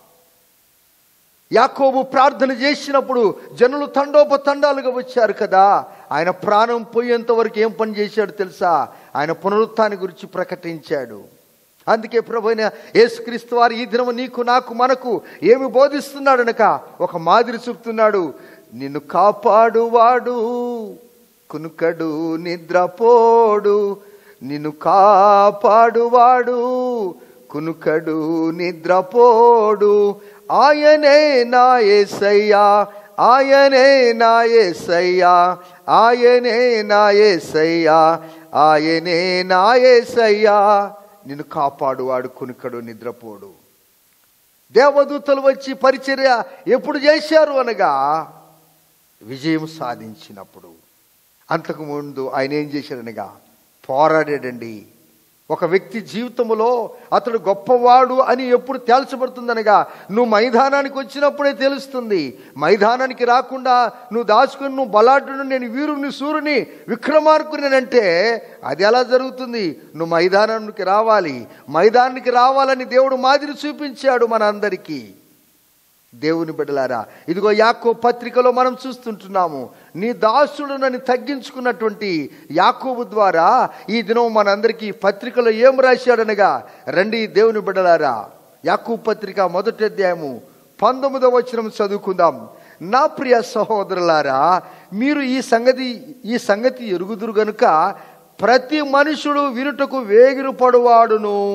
యాకోబు ప్రార్థన చేసినప్పుడు జనులు తండోపతండాలుగా వచ్చారు కదా ఆయన ప్రాణం పోయేంత వరకు ఏం పని చేశాడు తెలుసా ఆయన పునరుత్థాన్ని గురించి ప్రకటించాడు అందుకే ప్రభైన యేసుక్రీస్తు వారు ఈ దినము నీకు నాకు మనకు ఏమి బోధిస్తున్నాడనక ఒక మాదిరి చూపుతున్నాడు నిన్ను కాపాడువాడు కునుకడు నిద్రపోడు నిన్ను కాపాడువాడు కునుకడు నిద్రపోడు ఆయనే నా యేసయ్యా ఆయనే నా యేసయ్యా ఆయనే నా యేసయ్యా ఆయనే నా యేసయ్యా నిన్ను కాపాడువాడు కునుకడు నిద్రపోడు దేవదూతలు వచ్చి పరిచర్య ఎప్పుడు చేశారు అనగా విజయం సాధించినప్పుడు అంతకు ముందు ఆయన ఏం చేశాడనగా పోరాడాడండి ఒక వ్యక్తి జీవితంలో అతడు గొప్పవాడు అని ఎప్పుడు తేల్చబడుతుందనగా నువ్వు మైదానానికి వచ్చినప్పుడే తెలుస్తుంది మైదానానికి రాకుండా నువ్వు దాచుకుని నువ్వు బలాఢ్యుడు నేను వీరుని సూర్యుని విక్రమార్కునేనంటే అది ఎలా జరుగుతుంది నువ్వు మైదానానికి రావాలి మైదానానికి రావాలని దేవుడు మాదిరి చూపించాడు మన అందరికీ దేవుని బిడ్డలారా ఇదిగో యాకో పత్రికలో మనం చూస్తుంటున్నాము నీ దాసుడు నన్ను తగ్గించుకున్నటువంటి యాకోబు ద్వారా ఈ దినం మనందరికీ పత్రికలో ఏం రాశాడనగా రండి దేవుని బిడ్డలారా యాకూ పత్రిక మొదటి అధ్యాయము పంతొమ్మిదవ వచనం చదువుకుందాం నా ప్రియ సహోదరులారా మీరు ఈ సంగతి ఈ సంగతి ఎరుగుదురు గనుక ప్రతి మనుషుడు వినుటకు వేగిరపడువాడును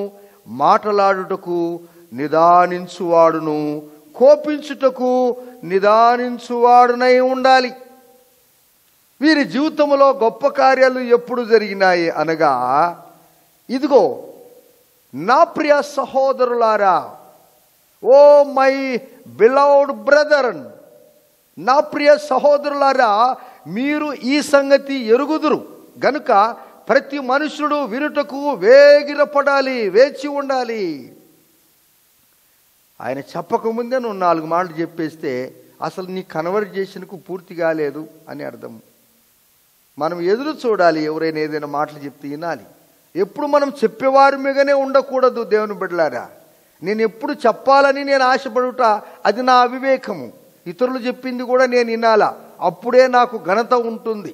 మాటలాడుటకు నిదానించువాడును కోపించుటకు నిదానించువాడునై ఉండాలి వీరి జీవితంలో గొప్ప కార్యాలు ఎప్పుడు జరిగినాయి అనగా ఇదిగో నా ప్రియ సహోదరులారా ఓ మై బిలౌడ్ బ్రదర్ నా ప్రియ సహోదరులారా మీరు ఈ సంగతి ఎరుగుదురు గనుక ప్రతి మనుషుడు వినుటకు వేగిరపడాలి వేచి ఉండాలి ఆయన చెప్పకముందే నువ్వు నాలుగు మాటలు చెప్పేస్తే అసలు నీ కన్వర్జేషన్కు పూర్తి కాలేదు అని అర్థం మనం ఎదురు చూడాలి ఎవరైనా ఏదైనా మాటలు చెప్తే వినాలి ఎప్పుడు మనం చెప్పేవారి మీదనే ఉండకూడదు దేవుని బిడ్డలారా నేను ఎప్పుడు చెప్పాలని నేను ఆశపడుట అది నా అవివేకము ఇతరులు చెప్పింది కూడా నేను వినాలా అప్పుడే నాకు ఘనత ఉంటుంది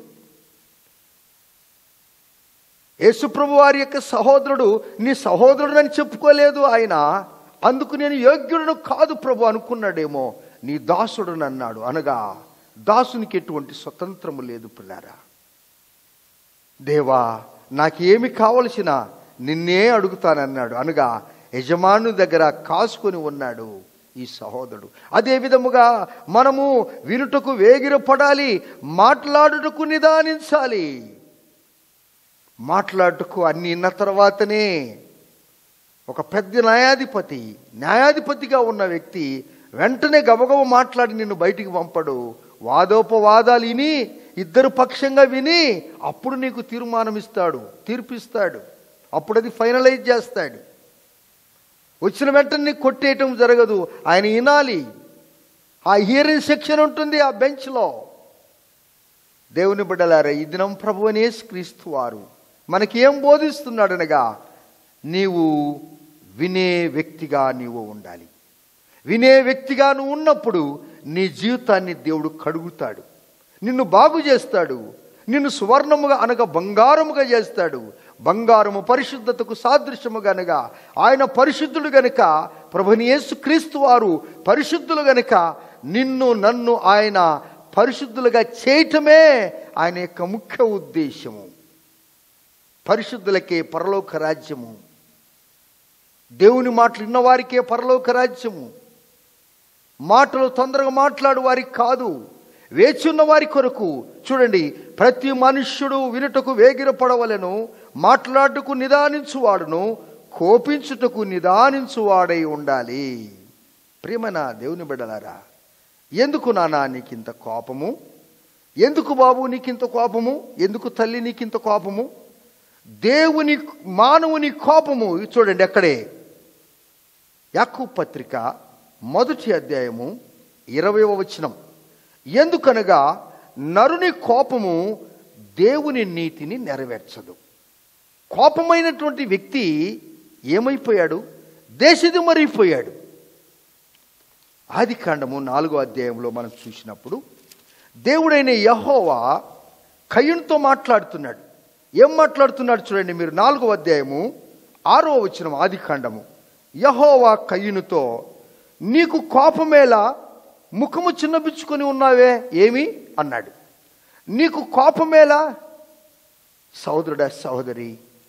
యేసుప్రభు వారి యొక్క సహోదరుడు నీ సహోదరుడు అని చెప్పుకోలేదు ఆయన అందుకు నేను యోగ్యుడును కాదు ప్రభు అనుకున్నాడేమో నీ దాసుడు అన్నాడు అనగా దాసునికి ఎటువంటి స్వతంత్రము లేదు పిల్లారా దేవా నాకేమి కావలసిన నిన్నే అడుగుతానన్నాడు అనగా యజమాను దగ్గర కాసుకొని ఉన్నాడు ఈ సహోదరుడు అదే విధముగా మనము వినుటకు వేగిరపడాలి మాట్లాడుటకు నిదానించాలి మాట్లాడుటకు అన్ని విన్న తర్వాతనే ఒక పెద్ద న్యాయాధిపతి న్యాయాధిపతిగా ఉన్న వ్యక్తి వెంటనే గబగబ మాట్లాడి నిన్ను బయటికి పంపడు వాదోపవాదాలు విని ఇద్దరు పక్షంగా విని అప్పుడు నీకు తీర్మానం ఇస్తాడు తీర్పిస్తాడు అప్పుడు అది ఫైనలైజ్ చేస్తాడు వచ్చిన వెంటనే నీకు కొట్టేయటం జరగదు ఆయన వినాలి ఆ హియరింగ్ సెక్షన్ ఉంటుంది ఆ బెంచ్లో దేవుని బిడ్డలారా ఈ దినం ప్రభు అనే క్రీస్తు వారు మనకి ఏం బోధిస్తున్నాడనగా నీవు వినే వ్యక్తిగా నీవు ఉండాలి వినే వ్యక్తిగా నువ్వు ఉన్నప్పుడు నీ జీవితాన్ని దేవుడు కడుగుతాడు నిన్ను బాగు చేస్తాడు నిన్ను సువర్ణముగా అనగా బంగారముగా చేస్తాడు బంగారము పరిశుద్ధతకు సాదృశ్యము గనక ఆయన పరిశుద్ధుడు గనుక ప్రభుని యేసు క్రీస్తు వారు పరిశుద్ధులు గనుక నిన్ను నన్ను ఆయన పరిశుద్ధులుగా చేయటమే ఆయన యొక్క ముఖ్య ఉద్దేశము పరిశుద్ధులకే పరలోక రాజ్యము దేవుని మాటలు విన్నవారికే పరలోక రాజ్యము మాటలు తొందరగా మాట్లాడు వారికి కాదు వేచి ఉన్న వారి కొరకు చూడండి ప్రతి మనుష్యుడు వినుటకు వేగిరపడవలను మాట్లాడుటకు నిదానించువాడును కోపించుటకు నిదానించువాడై ఉండాలి ప్రియమైన దేవుని బిడ్డలారా ఎందుకు నానా నీకింత కోపము ఎందుకు బాబు నీకింత కోపము ఎందుకు తల్లి నీకింత కోపము దేవుని మానవుని కోపము చూడండి ఎక్కడే యాకూ పత్రిక మొదటి అధ్యాయము ఇరవయవ వచనం ఎందుకనగా నరుని కోపము దేవుని నీతిని నెరవేర్చదు కోపమైనటువంటి వ్యక్తి ఏమైపోయాడు దేశదిమరిపోయాడు ఆది కాండము నాలుగో అధ్యాయంలో మనం చూసినప్పుడు దేవుడైన యహోవా కయ్యునితో మాట్లాడుతున్నాడు ఏం మాట్లాడుతున్నాడు చూడండి మీరు నాలుగో అధ్యాయము ఆరో వచనం ఆది కాండము యహోవా కయ్యునితో నీకు కోపమేలా ముఖము చిన్నబిచ్చుకొని ఉన్నావే ఏమి అన్నాడు నీకు కోపమేలా సహోదరుడా సహోదరి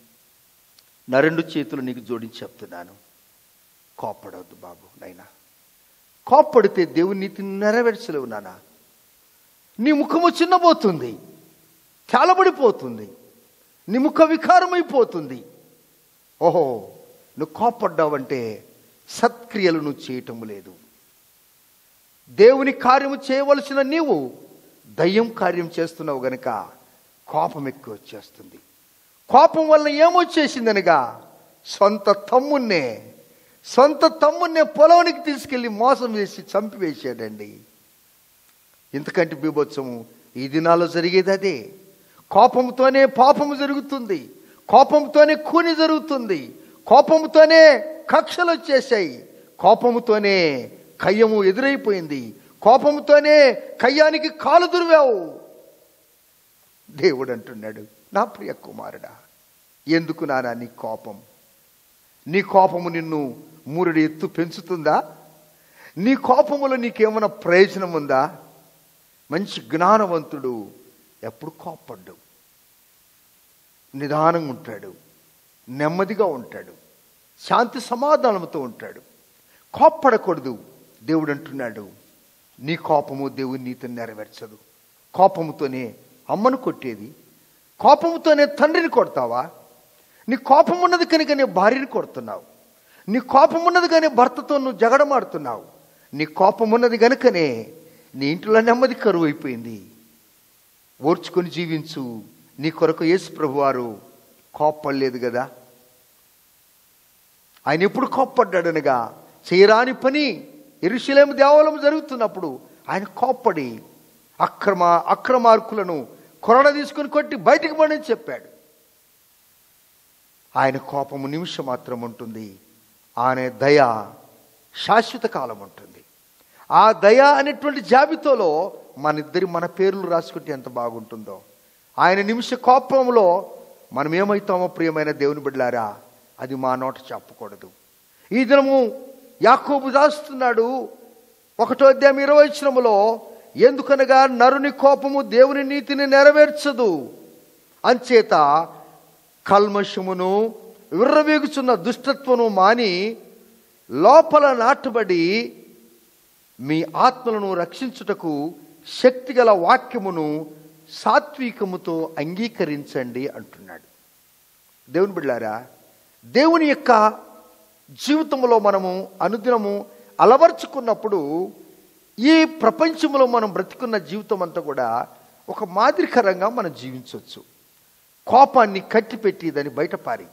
నా రెండు చేతులు నీకు జోడించి చెప్తున్నాను కోప్పడవద్దు బాబు నైనా కోప్పడితే దేవుని నీతిని నెరవేర్చలేవు నానా నీ ముఖము చిన్నబోతుంది తేలబడిపోతుంది నీ ముఖ వికారమైపోతుంది ఓహో నువ్వు కోప్పడ్డావంటే సత్క్రియలు నువ్వు చేయటం లేదు దేవుని కార్యము చేయవలసిన నీవు దయ్యం కార్యం చేస్తున్నావు గనుక కోపం ఎక్కువ వచ్చేస్తుంది కోపం వల్ల ఏమొచ్చేసిందనగా సొంత తమ్మున్నే సొంత తమ్మున్నే పొలానికి తీసుకెళ్లి మోసం చేసి చంపివేశాడండి ఇంతకంటే బీభత్సము ఈ దినాల్లో జరిగేది అదే కోపంతోనే పాపము జరుగుతుంది కోపంతోనే కూని జరుగుతుంది కోపంతోనే కక్షలు వచ్చేసాయి కోపముతోనే కయ్యము ఎదురైపోయింది కోపంతోనే కయ్యానికి కాలు దురివావు దేవుడు అంటున్నాడు నా ప్రియ కుమారుడా ఎందుకు నానా నీ కోపం నీ కోపము నిన్ను మూరుడి ఎత్తు పెంచుతుందా నీ కోపములో నీకేమైనా ప్రయోజనం ఉందా మంచి జ్ఞానవంతుడు ఎప్పుడు కోప్పడ్డు నిదానంగా ఉంటాడు నెమ్మదిగా ఉంటాడు శాంతి సమాధానంతో ఉంటాడు కోప్పడకూడదు దేవుడు అంటున్నాడు నీ కోపము దేవుని నీతిని నెరవేర్చదు కోపముతోనే అమ్మను కొట్టేది కోపముతోనే తండ్రిని కొడతావా నీ కోపం ఉన్నది కనుక నీ భార్యని కొడుతున్నావు నీ కోపం ఉన్నది కానీ భర్తతో నువ్వు జగడమాడుతున్నావు నీ కోపం ఉన్నది గనుకనే నీ ఇంట్లో నెమ్మది కరువు అయిపోయింది ఓర్చుకొని జీవించు నీ కొరకు యేసు ప్రభువారు కోప్పడలేదు కదా ఆయన ఎప్పుడు కోప్పడ్డాడనగా చేయరాని పని ఎరుశలేం దేవాలయం జరుగుతున్నప్పుడు ఆయన కోప్పడి అక్రమ అక్రమార్కులను కొరడ తీసుకుని కొట్టి బయటికి పడని చెప్పాడు ఆయన కోపము నిమిషం మాత్రం ఉంటుంది ఆయన దయ శాశ్వత కాలం ఉంటుంది ఆ దయ అనేటువంటి జాబితాలో మన ఇద్దరి మన పేర్లు రాసుకుంటే ఎంత బాగుంటుందో ఆయన నిమిష కోపంలో మనం ఏమవుతామో ప్రియమైన దేవుని బిడ్డలారా అది మా నోట చెప్పకూడదు ఈ దినము యాకోబు దాస్తున్నాడు ఒకటో అధ్యాయం ఇరవై వచనములో ఎందుకనగా నరుని కోపము దేవుని నీతిని నెరవేర్చదు అంచేత కల్మషమును విర్రవేగుచున్న దుష్టత్వను మాని లోపల నాటబడి మీ ఆత్మలను రక్షించుటకు శక్తిగల వాక్యమును సాత్వికముతో అంగీకరించండి అంటున్నాడు దేవుని బిళ్ళారా దేవుని యొక్క జీవితంలో మనము అనుదినము అలవర్చుకున్నప్పుడు ఈ ప్రపంచంలో మనం బ్రతికున్న జీవితం అంతా కూడా ఒక మాదిరికరంగా మనం జీవించవచ్చు కోపాన్ని కట్టిపెట్టి దాన్ని బయటపారి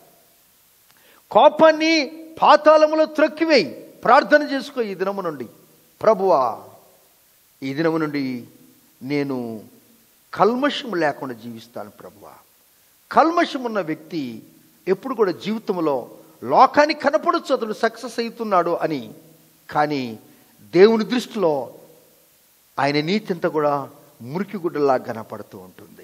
కోపాన్ని పాతాళములో త్రొక్కివేయి ప్రార్థన చేసుకో ఈ దినము నుండి ప్రభువా ఈ దినము నుండి నేను కల్మషం లేకుండా జీవిస్తాను ప్రభువా కల్మషం ఉన్న వ్యక్తి ఎప్పుడు కూడా జీవితంలో లోకానికి కనపడచ్చు అతడు సక్సెస్ అవుతున్నాడు అని కానీ దేవుని దృష్టిలో ఆయన నీతి అంతా కూడా మురికి గుడ్డలా కనపడుతూ ఉంటుంది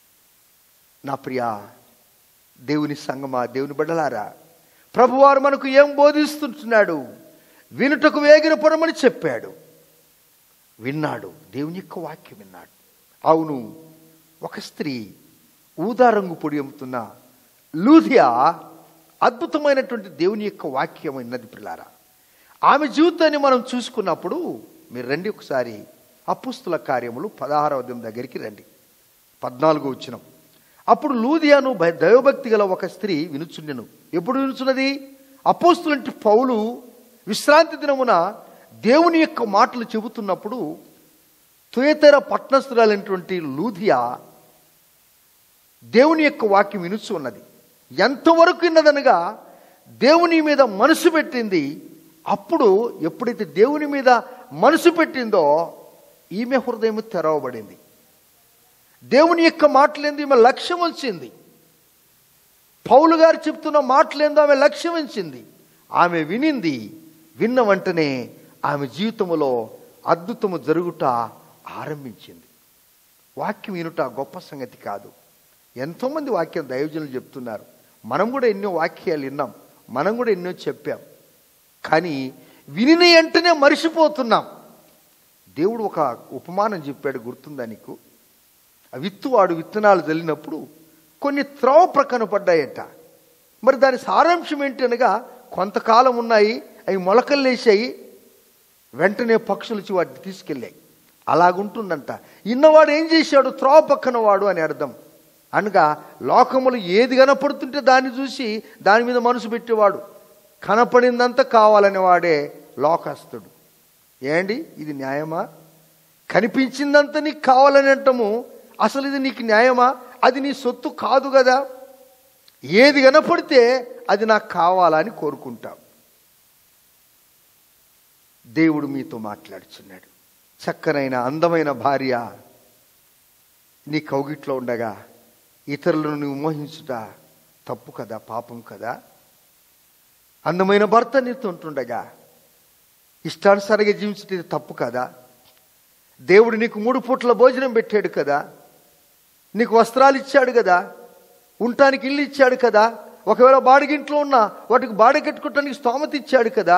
నా ప్రియ దేవుని సంగమా దేవుని బిడ్డలారా ప్రభువారు మనకు ఏం బోధిస్తుంటున్నాడు వినుటకు వేగిన పొరమని చెప్పాడు విన్నాడు దేవుని యొక్క వాక్యం విన్నాడు అవును ఒక స్త్రీ ఊదా రంగు పొడి అమ్ముతున్న లూథియా అద్భుతమైనటువంటి దేవుని యొక్క వాక్యం విన్నది పిల్లారా ఆమె జీవితాన్ని మనం చూసుకున్నప్పుడు మీరు రండి ఒకసారి అపుస్తుల కార్యములు పదహారవ అధ్యాయం దగ్గరికి రండి పద్నాలుగు వచ్చినం అప్పుడు లూదియాను భయ- దైవభక్తి గల ఒక స్త్రీ వినుచుండెను ఎప్పుడు వినుచున్నది అపోస్తులంటి పౌలు విశ్రాంతి దినమున దేవుని యొక్క మాటలు చెబుతున్నప్పుడు తుయతెర పట్టణస్థురాలైనటువంటి లూదియా దేవుని యొక్క వాక్యం వినుచు ఉన్నది ఎంతవరకు విన్నదనగా దేవుని మీద మనసు పెట్టింది అప్పుడు ఎప్పుడైతే దేవుని మీద మనసు పెట్టిందో ఈమె హృదయం తెరవబడింది దేవుని యొక్క మాటలేంది ఈమె లక్ష్యం వచ్చింది పౌలు గారు చెప్తున్న మాటలేందో ఆమె లక్ష్యం ఉంచింది ఆమె వినింది విన్న వెంటనే ఆమె జీవితంలో అద్భుతము జరుగుట ఆరంభించింది వాక్యం వినుట గొప్ప సంగతి కాదు ఎంతోమంది వాక్యం దైవజనులు చెప్తున్నారు మనం కూడా ఎన్నో వాక్యాలు విన్నాం మనం కూడా ఎన్నో చెప్పాం కానీ వినిన వెంటనే మరిచిపోతున్నాం దేవుడు ఒక ఉపమానం చెప్పాడు గుర్తుందా నీకు ఆ విత్తువాడు విత్తనాలు చల్లినప్పుడు కొన్ని త్రోవ ప్రక్కన పడ్డాయట మరి దాని సారాంశం ఏంటి అనగా కొంతకాలం ఉన్నాయి అవి మొలకలు లేచాయి వెంటనే పక్షులు వచ్చి వాటిని తీసుకెళ్ళాయి అలాగుంటుందంట ఇన్నవాడు ఏం చేశాడు త్రోవ పక్కన వాడు అని అర్థం అనగా లోకములు ఏది కనపడుతుంటే దాన్ని చూసి దాని మీద మనసు పెట్టేవాడు కనపడిందంతా కావాలని వాడే లోకస్తుడు ఏండి ఇది న్యాయమా కనిపించిందంతా నీకు కావాలని అంటాము అసలు ఇది నీకు న్యాయమా అది నీ సొత్తు కాదు కదా ఏది కనపడితే అది నాకు కావాలని కోరుకుంటాం దేవుడు మీతో మాట్లాడుచున్నాడు చక్కనైన అందమైన భార్య నీ కౌగిట్లో ఉండగా ఇతరులను నువ్వు మోహించుట తప్పు కదా పాపం కదా అందమైన భర్త నీతో ఉంటుండగా ఇష్టానుసారంగా జీవించడం ఇది తప్పు కదా దేవుడు నీకు మూడు పూట్ల భోజనం పెట్టాడు కదా నీకు వస్త్రాలు ఇచ్చాడు కదా ఉండటానికి ఇల్లు ఇచ్చాడు కదా ఒకవేళ బాడిగింట్లో ఉన్నా వాటికి బాడీ కట్టుకోవటానికి స్తోమత ఇచ్చాడు కదా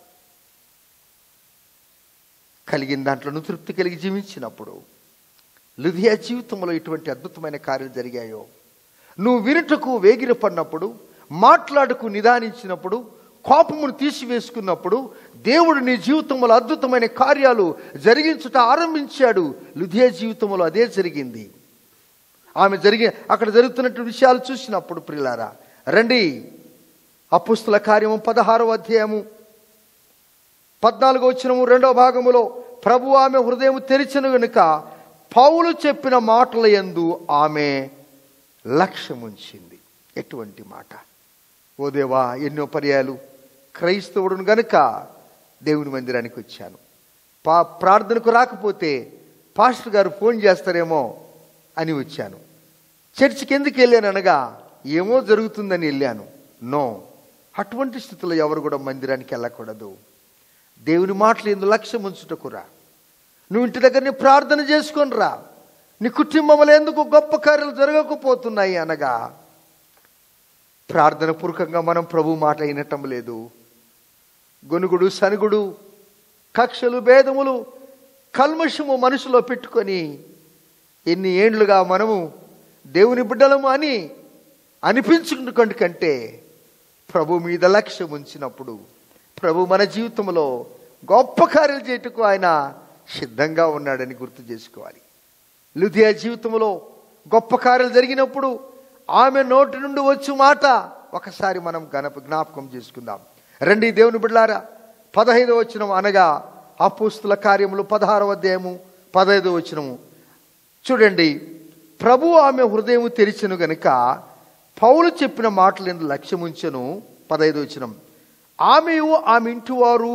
కలిగిన దాంట్లో నువ్వు తృప్తి కలిగి జీవించినప్పుడు లుధియా జీవితంలో ఇటువంటి అద్భుతమైన కార్యాలు జరిగాయో నువ్వు వినుటకు వేగిరపడినప్పుడు మాట్లాడుకు నిదానించినప్పుడు కోపమును తీసివేసుకున్నప్పుడు దేవుడు నీ జీవితంలో అద్భుతమైన కార్యాలు జరిగించుట ఆరంభించాడు లుధియా జీవితంలో అదే జరిగింది ఆమె జరిగే అక్కడ జరుగుతున్నటువంటి విషయాలు చూసినప్పుడు ప్రిలారా రండి అపుస్తుల కార్యము పదహారవ అధ్యాయము పద్నాలుగో వచ్చినము రెండవ భాగములో ప్రభు ఆమె హృదయం తెరిచిన గనుక పౌలు చెప్పిన మాటల యందు ఆమె లక్ష్యముంచింది ఎటువంటి మాట ఓ దేవా ఎన్నో పర్యాలు క్రైస్తవుడును గనుక దేవుని మందిరానికి వచ్చాను పా ప్రార్థనకు రాకపోతే పాస్టర్ గారు ఫోన్ చేస్తారేమో అని వచ్చాను చర్చికి ఎందుకు వెళ్ళాను అనగా ఏమో జరుగుతుందని వెళ్ళాను నో అటువంటి స్థితిలో ఎవరు కూడా మందిరానికి వెళ్ళకూడదు దేవుని మాటలు ఎందు లక్ష్యం ఉంచుటకురా నువ్వు ఇంటి దగ్గర నీ ప్రార్థన చేసుకొని రా నీ కుటుంబంలో ఎందుకు గొప్ప కార్యాలు జరగకపోతున్నాయి అనగా ప్రార్థన పూర్వకంగా మనం ప్రభు మాట వినటం లేదు గొనుగుడు సనుగుడు కక్షలు భేదములు కల్మషము మనసులో పెట్టుకొని ఎన్ని ఏండ్లుగా మనము దేవుని బిడ్డలము అని అనిపించుకుంటు కంటే ప్రభు మీద లక్ష్యం ఉంచినప్పుడు ప్రభు మన జీవితంలో గొప్ప కార్యాలు చేయుటకు ఆయన సిద్ధంగా ఉన్నాడని గుర్తు చేసుకోవాలి లుధియా జీవితంలో గొప్ప కార్యాలు జరిగినప్పుడు ఆమె నోటి నుండి వచ్చు మాట ఒకసారి మనం గణప జ్ఞాపకం చేసుకుందాం రండి దేవుని బిడ్డారా పదహైదవ వచనం అనగా అపుస్తుల కార్యములు పదహారవ అధ్యాయము పదహైదవ వచనము చూడండి ప్రభు ఆమె హృదయం తెరిచెను గనుక పౌలు చెప్పిన మాటలు ఎందు లక్ష్యముంచెను పదహైదు వచనం ఆమెయు ఆమె ఇంటి వారు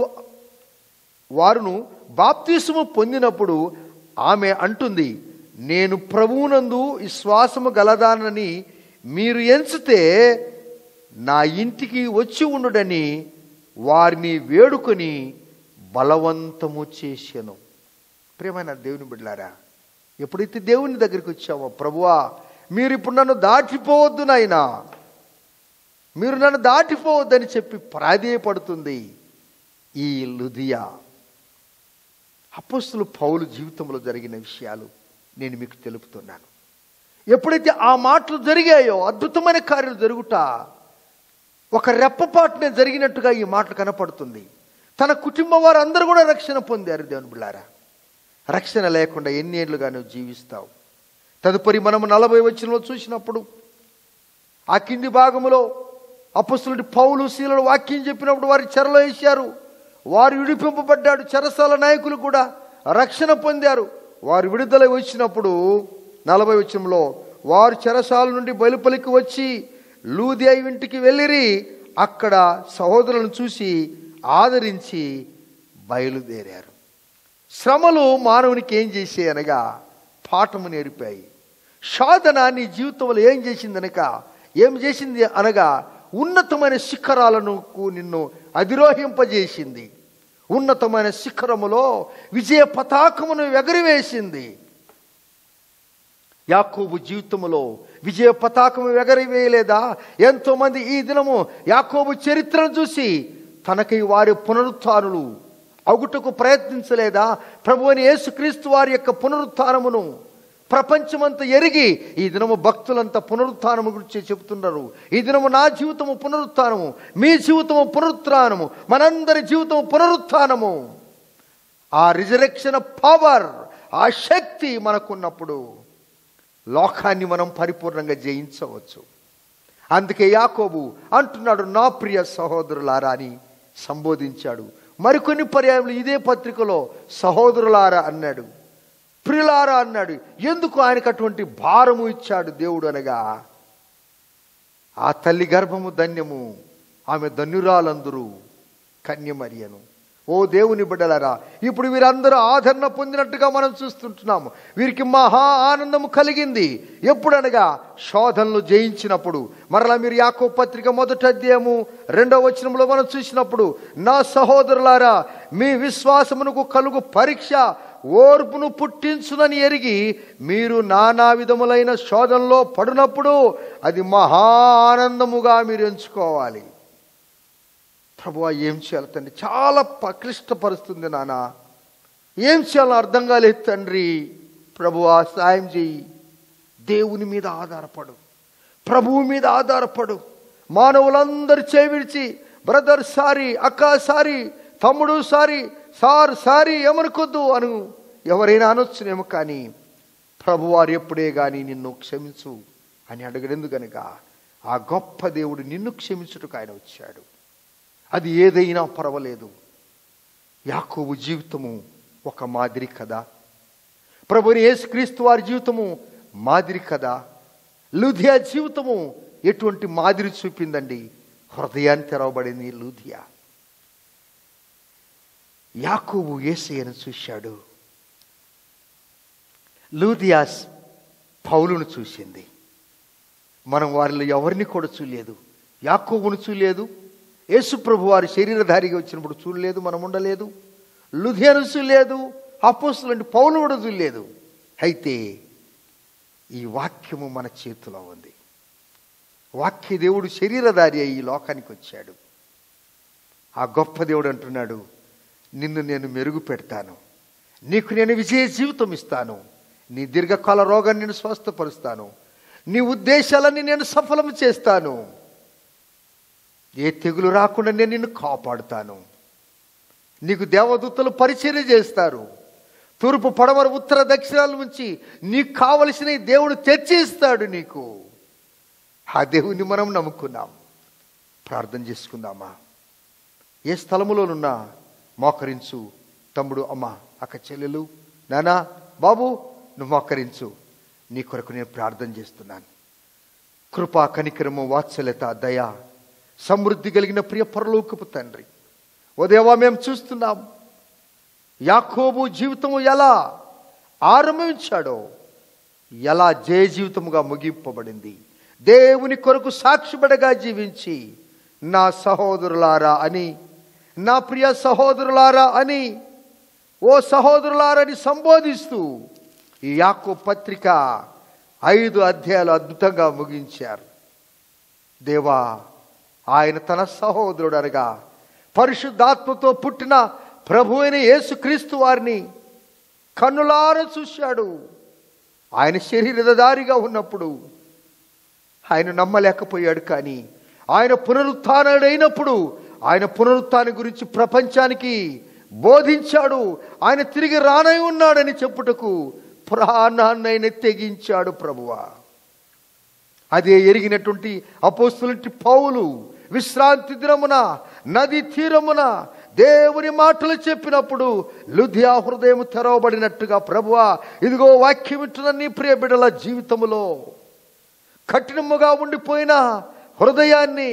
వారును బాప్తిసము పొందినప్పుడు ఆమె అంటుంది నేను ప్రభువునందు విశ్వాసము గలదానని మీరు ఎంచితే నా ఇంటికి వచ్చి ఉండుడని వారిని వేడుకొని బలవంతము చేశాను ప్రేమైన దేవుని బిడ్డలారా ఎప్పుడైతే దేవుని దగ్గరికి వచ్చామో ప్రభువా మీరు ఇప్పుడు నన్ను దాటిపోవద్దు నాయనా మీరు నన్ను దాటిపోవద్దని చెప్పి ప్రాధేయపడుతుంది ఈ లుదియా అపోస్తులు పౌలు జీవితంలో జరిగిన విషయాలు నేను మీకు తెలుపుతున్నాను ఎప్పుడైతే ఆ మాటలు జరిగాయో అద్భుతమైన కార్యాలు జరుగుట ఒక రెప్పపాటునే జరిగినట్టుగా ఈ మాటలు కనపడుతుంది తన కుటుంబం వారు అందరూ కూడా రక్షణ పొందారు దేవుని బిళ్ళారా రక్షణ లేకుండా ఎన్ని ఏళ్ళుగా నువ్వు జీవిస్తావు తదుపరి మనము నలభై వచ్చినలో చూసినప్పుడు ఆ కింది భాగములో అపస్తులుడి పౌలు శీలలు వాక్యం చెప్పినప్పుడు వారి చెరలో వేశారు వారు విడిపింపబడ్డాడు చెరసాల నాయకులు కూడా రక్షణ పొందారు వారు విడుదల వచ్చినప్పుడు నలభై వచ్చంలో వారు చెరసాల నుండి బయలుపలికి వచ్చి లూదియా ఇంటికి వెళ్ళిరి అక్కడ సహోదరులను చూసి ఆదరించి బయలుదేరారు శ్రమలు మానవునికి ఏం చేసే అనగా పాఠము నేర్పాయి సాధన నీ జీవితంలో ఏం చేసిందనక ఏం చేసింది అనగా ఉన్నతమైన శిఖరాలను నిన్ను అధిరోహింపజేసింది ఉన్నతమైన శిఖరములో విజయ పతాకమును ఎగరివేసింది యాకోబు జీవితంలో విజయ పతాకము ఎగరివేయలేదా ఎంతో మంది ఈ దినము యాకోబు చరిత్రను చూసి తనకి వారి పునరుత్నులు అగుటకు ప్రయత్నించలేదా ప్రభు అని యేసుక్రీస్తు వారి యొక్క పునరుత్నమును ప్రపంచమంతా ఎరిగి ఈ దినము భక్తులంతా పునరుత్నము గురించి చెబుతున్నారు ఈ దినము నా జీవితము పునరుత్నము మీ జీవితము పునరుత్నము మనందరి జీవితము పునరుత్నము ఆ రిజరెక్షన్ పవర్ ఆ శక్తి మనకున్నప్పుడు లోకాన్ని మనం పరిపూర్ణంగా జయించవచ్చు అందుకే యాకోబు అంటున్నాడు నా ప్రియ సహోదరులారా అని సంబోధించాడు మరికొన్ని పర్యాయములు ఇదే పత్రికలో సహోదరులారా అన్నాడు ప్రియులారా అన్నాడు ఎందుకు ఆయనకు అటువంటి భారము ఇచ్చాడు దేవుడు అనగా ఆ తల్లి గర్భము ధన్యము ఆమె ధన్యురాలందరూ కన్యమరియను ఓ దేవుని బిడ్డలారా ఇప్పుడు వీరందరూ ఆదరణ పొందినట్టుగా మనం చూస్తుంటున్నాము వీరికి మహా ఆనందము కలిగింది ఎప్పుడనగా శోధనలు జయించినప్పుడు మరలా మీరు యాకో పత్రిక మొదటి అధ్యాయము రెండవ వచనంలో మనం చూసినప్పుడు నా సహోదరులారా మీ విశ్వాసమునకు కలుగు పరీక్ష ఓర్పును పుట్టించునని ఎరిగి మీరు నానా విధములైన శోధనలో పడినప్పుడు అది మహా ఆనందముగా మీరు ఎంచుకోవాలి ప్రభువా ఏం చేయాలి తండ్రి చాలా ప- క్లిష్టపరుస్తుంది నాన్న ఏం చేయాలో అర్థం కాలేదు తండ్రి ప్రభువా సాయం చేయి దేవుని మీద ఆధారపడు ప్రభువు మీద ఆధారపడు మానవులందరూ చేవిడిచి బ్రదర్ సారీ అక్క సారీ తమ్ముడు సారీ సార్ సారీ ఏమనుకోద్దు అను ఎవరైనా అనొచ్చునేమో కానీ ప్రభువారు ఎప్పుడే కానీ నిన్ను క్షమించు అని అడగడెందు గనుక ఆ గొప్ప దేవుడు నిన్ను క్షమించుటకు ఆయన వచ్చాడు అది ఏదైనా పర్వాలేదు యాకోబు జీవితము ఒక మాదిరి కదా ప్రభుని యేసుక్రీస్తు వారి జీవితము మాదిరి కదా లూధియా జీవితము ఎటువంటి మాదిరి చూపిందండి హృదయాన్ని తెరవబడింది లూధియా యాకోబు ఏసయ్యను చూశాడు లూదియాస్ పౌలును చూసింది మనం వారిలో ఎవరిని కూడా చూడలేదు యాకోబును చూడలేదు యేసుప్రభు వారి శరీరధారిగా వచ్చినప్పుడు చూడలేదు మనం ఉండలేదు లుధియను చూడలేదు అపోస్తులంటే పౌలు కూడా చూడలేదు అయితే ఈ వాక్యము మన చేతిలో ఉంది వాక్య దేవుడు శరీరధారి అయి ఈ లోకానికి వచ్చాడు ఆ గొప్ప దేవుడు అంటున్నాడు నిన్ను నేను మెరుగు పెడతాను నీకు నేను విజయ జీవితం ఇస్తాను నీ దీర్ఘకాల రోగాన్ని నేను స్వస్థపరుస్తాను నీ ఉద్దేశాలన్నీ నేను సఫలం చేస్తాను ఏ తెగులు రాకుండా నేను నిన్ను కాపాడుతాను నీకు దేవదూతలు పరిచర్య చేస్తారు తూర్పు పడమర ఉత్తర దక్షిణాల నుంచి నీకు కావలసిన ఈ దేవుడు తెచ్చి ఇస్తాడు నీకు ఆ దేవుని మనం నమ్ముకున్నాం ప్రార్థన చేసుకుందామా ఏ స్థలములోనున్నా మోకరించు తమ్ముడు అమ్మ అక్క చెల్లెలు నానా బాబు నువ్వు మోకరించు నీ కొరకు నేను ప్రార్థన చేస్తున్నాను కృపా కనికరము వాత్సల్యత దయ సమృద్ధి కలిగిన ప్రియ పరలోకపు తండ్రి ఓ దేవా మేము చూస్తున్నాం యాకోబు జీవితము ఎలా ఆరంభించాడో ఎలా జయ జీవితముగా ముగింపబడింది దేవుని కొరకు సాక్షిపడగా జీవించి నా సహోదరులారా అని నా ప్రియ సహోదరులారా అని ఓ సహోదరులారని సంబోధిస్తూ ఈ యాకో పత్రిక ఐదు అధ్యాయాలు అద్భుతంగా ముగించారు దేవా ఆయన తన సహోదరుడు అనగా పరిశుద్ధాత్మతో పుట్టిన ప్రభు అయిన యేసుక్రీస్తు వారిని కన్నులార చూశాడు ఆయన శరీరధారిగా ఉన్నప్పుడు ఆయన నమ్మలేకపోయాడు కానీ ఆయన పునరుత్డైనప్పుడు ఆయన పునరుత్థానం గురించి ప్రపంచానికి బోధించాడు ఆయన తిరిగి రానై ఉన్నాడని చెప్పుటకు ప్రాణాన్నైన తెగించాడు ప్రభువా అదే ఎరిగినటువంటి అపోస్తులంటి పౌలు విశ్రాంతి దినమున నది తీరమున దేవుని మాటలు చెప్పినప్పుడు లుధియా హృదయం తెరవబడినట్టుగా ప్రభువా ఇదిగో వాక్యం వింటున్న నీ ప్రియ బిడ్డల జీవితములో కఠినముగా ఉండిపోయిన హృదయాన్ని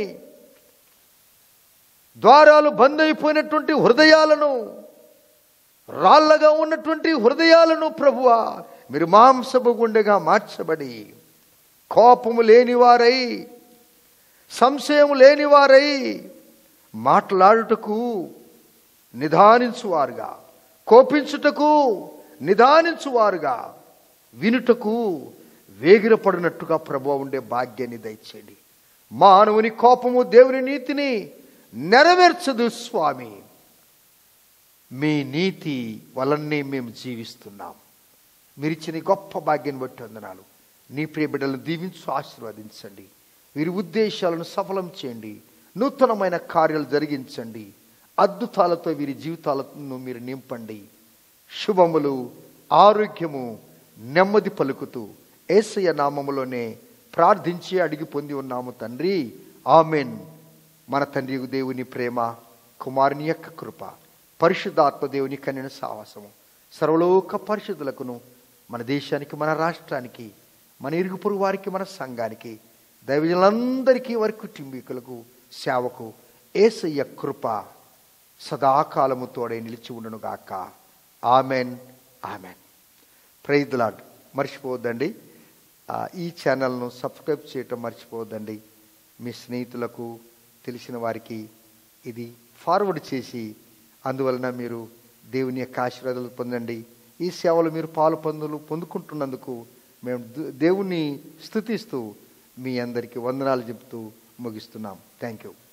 ద్వారాలు బంద్ అయిపోయినటువంటి హృదయాలను రాళ్ళగా ఉన్నటువంటి హృదయాలను ప్రభువా మీరు మాంసపు గుండెగా మార్చబడి కోపము లేనివారై సంశయము లేనివారై మాట్లాడుటకు నిదానించువారుగా కోపించుటకు నిదానించువారుగా వినుటకు వేగిరపడినట్టుగా ప్రభు ఉండే భాగ్యాన్ని దయచేయండి మానవుని కోపము దేవుని నీతిని నెరవేర్చదు స్వామి మీ నీతి వలనే మేము జీవిస్తున్నాం మీరు ఇచ్చిన ఈ గొప్ప భాగ్యాన్ని బట్టి వందనాలు నీ ప్రియ బిడ్డలను దీవించు ఆశీర్వదించండి వీరి ఉద్దేశాలను సఫలం చేయండి నూతనమైన కార్యాలు జరిగించండి అద్భుతాలతో వీరి జీవితాలను మీరు నింపండి శుభములు ఆరోగ్యము నెమ్మది పలుకుతూ ఏసయ్య నామములోనే ప్రార్థించి అడిగి పొంది ఉన్నాము తండ్రి ఆమెన్ మన తండ్రి దేవుని ప్రేమ కుమారుని యొక్క కృప పరిశుద్ధాత్మ దేవుని కన్యన సాహసము సర్వలోక పరిశుద్ధులకును మన దేశానికి మన రాష్ట్రానికి మన ఇరుగు పొరుగు వారికి మన సంఘానికి దైవజనులందరికీ వారి కుటుంబీకులకు సేవకు ఏసయ్య కృప సదాకాలము తోడే నిలిచి ఉండును గాక ఆమెన్ ఆమెన్ ప్రైజ్ లాడ్ మర్చిపోవద్దండి ఆ, ఈ ఛానల్ను సబ్స్క్రైబ్ చేయటం మర్చిపోవద్దండి మీ స్నేహితులకు తెలిసిన వారికి ఇది ఫార్వర్డ్ చేసి అందువలన మీరు దేవుని యొక్క ఆశీర్వాదాలు పొందండి ఈ సేవలు మీరు పాలు పొందులు పొందుకుంటున్నందుకు మేము దు- దేవుణ్ణి స్తుతిస్తూ మీ అందరికీ వందనాలు చెప్తూ ముగిస్తున్నాం థ్యాంక్ యూ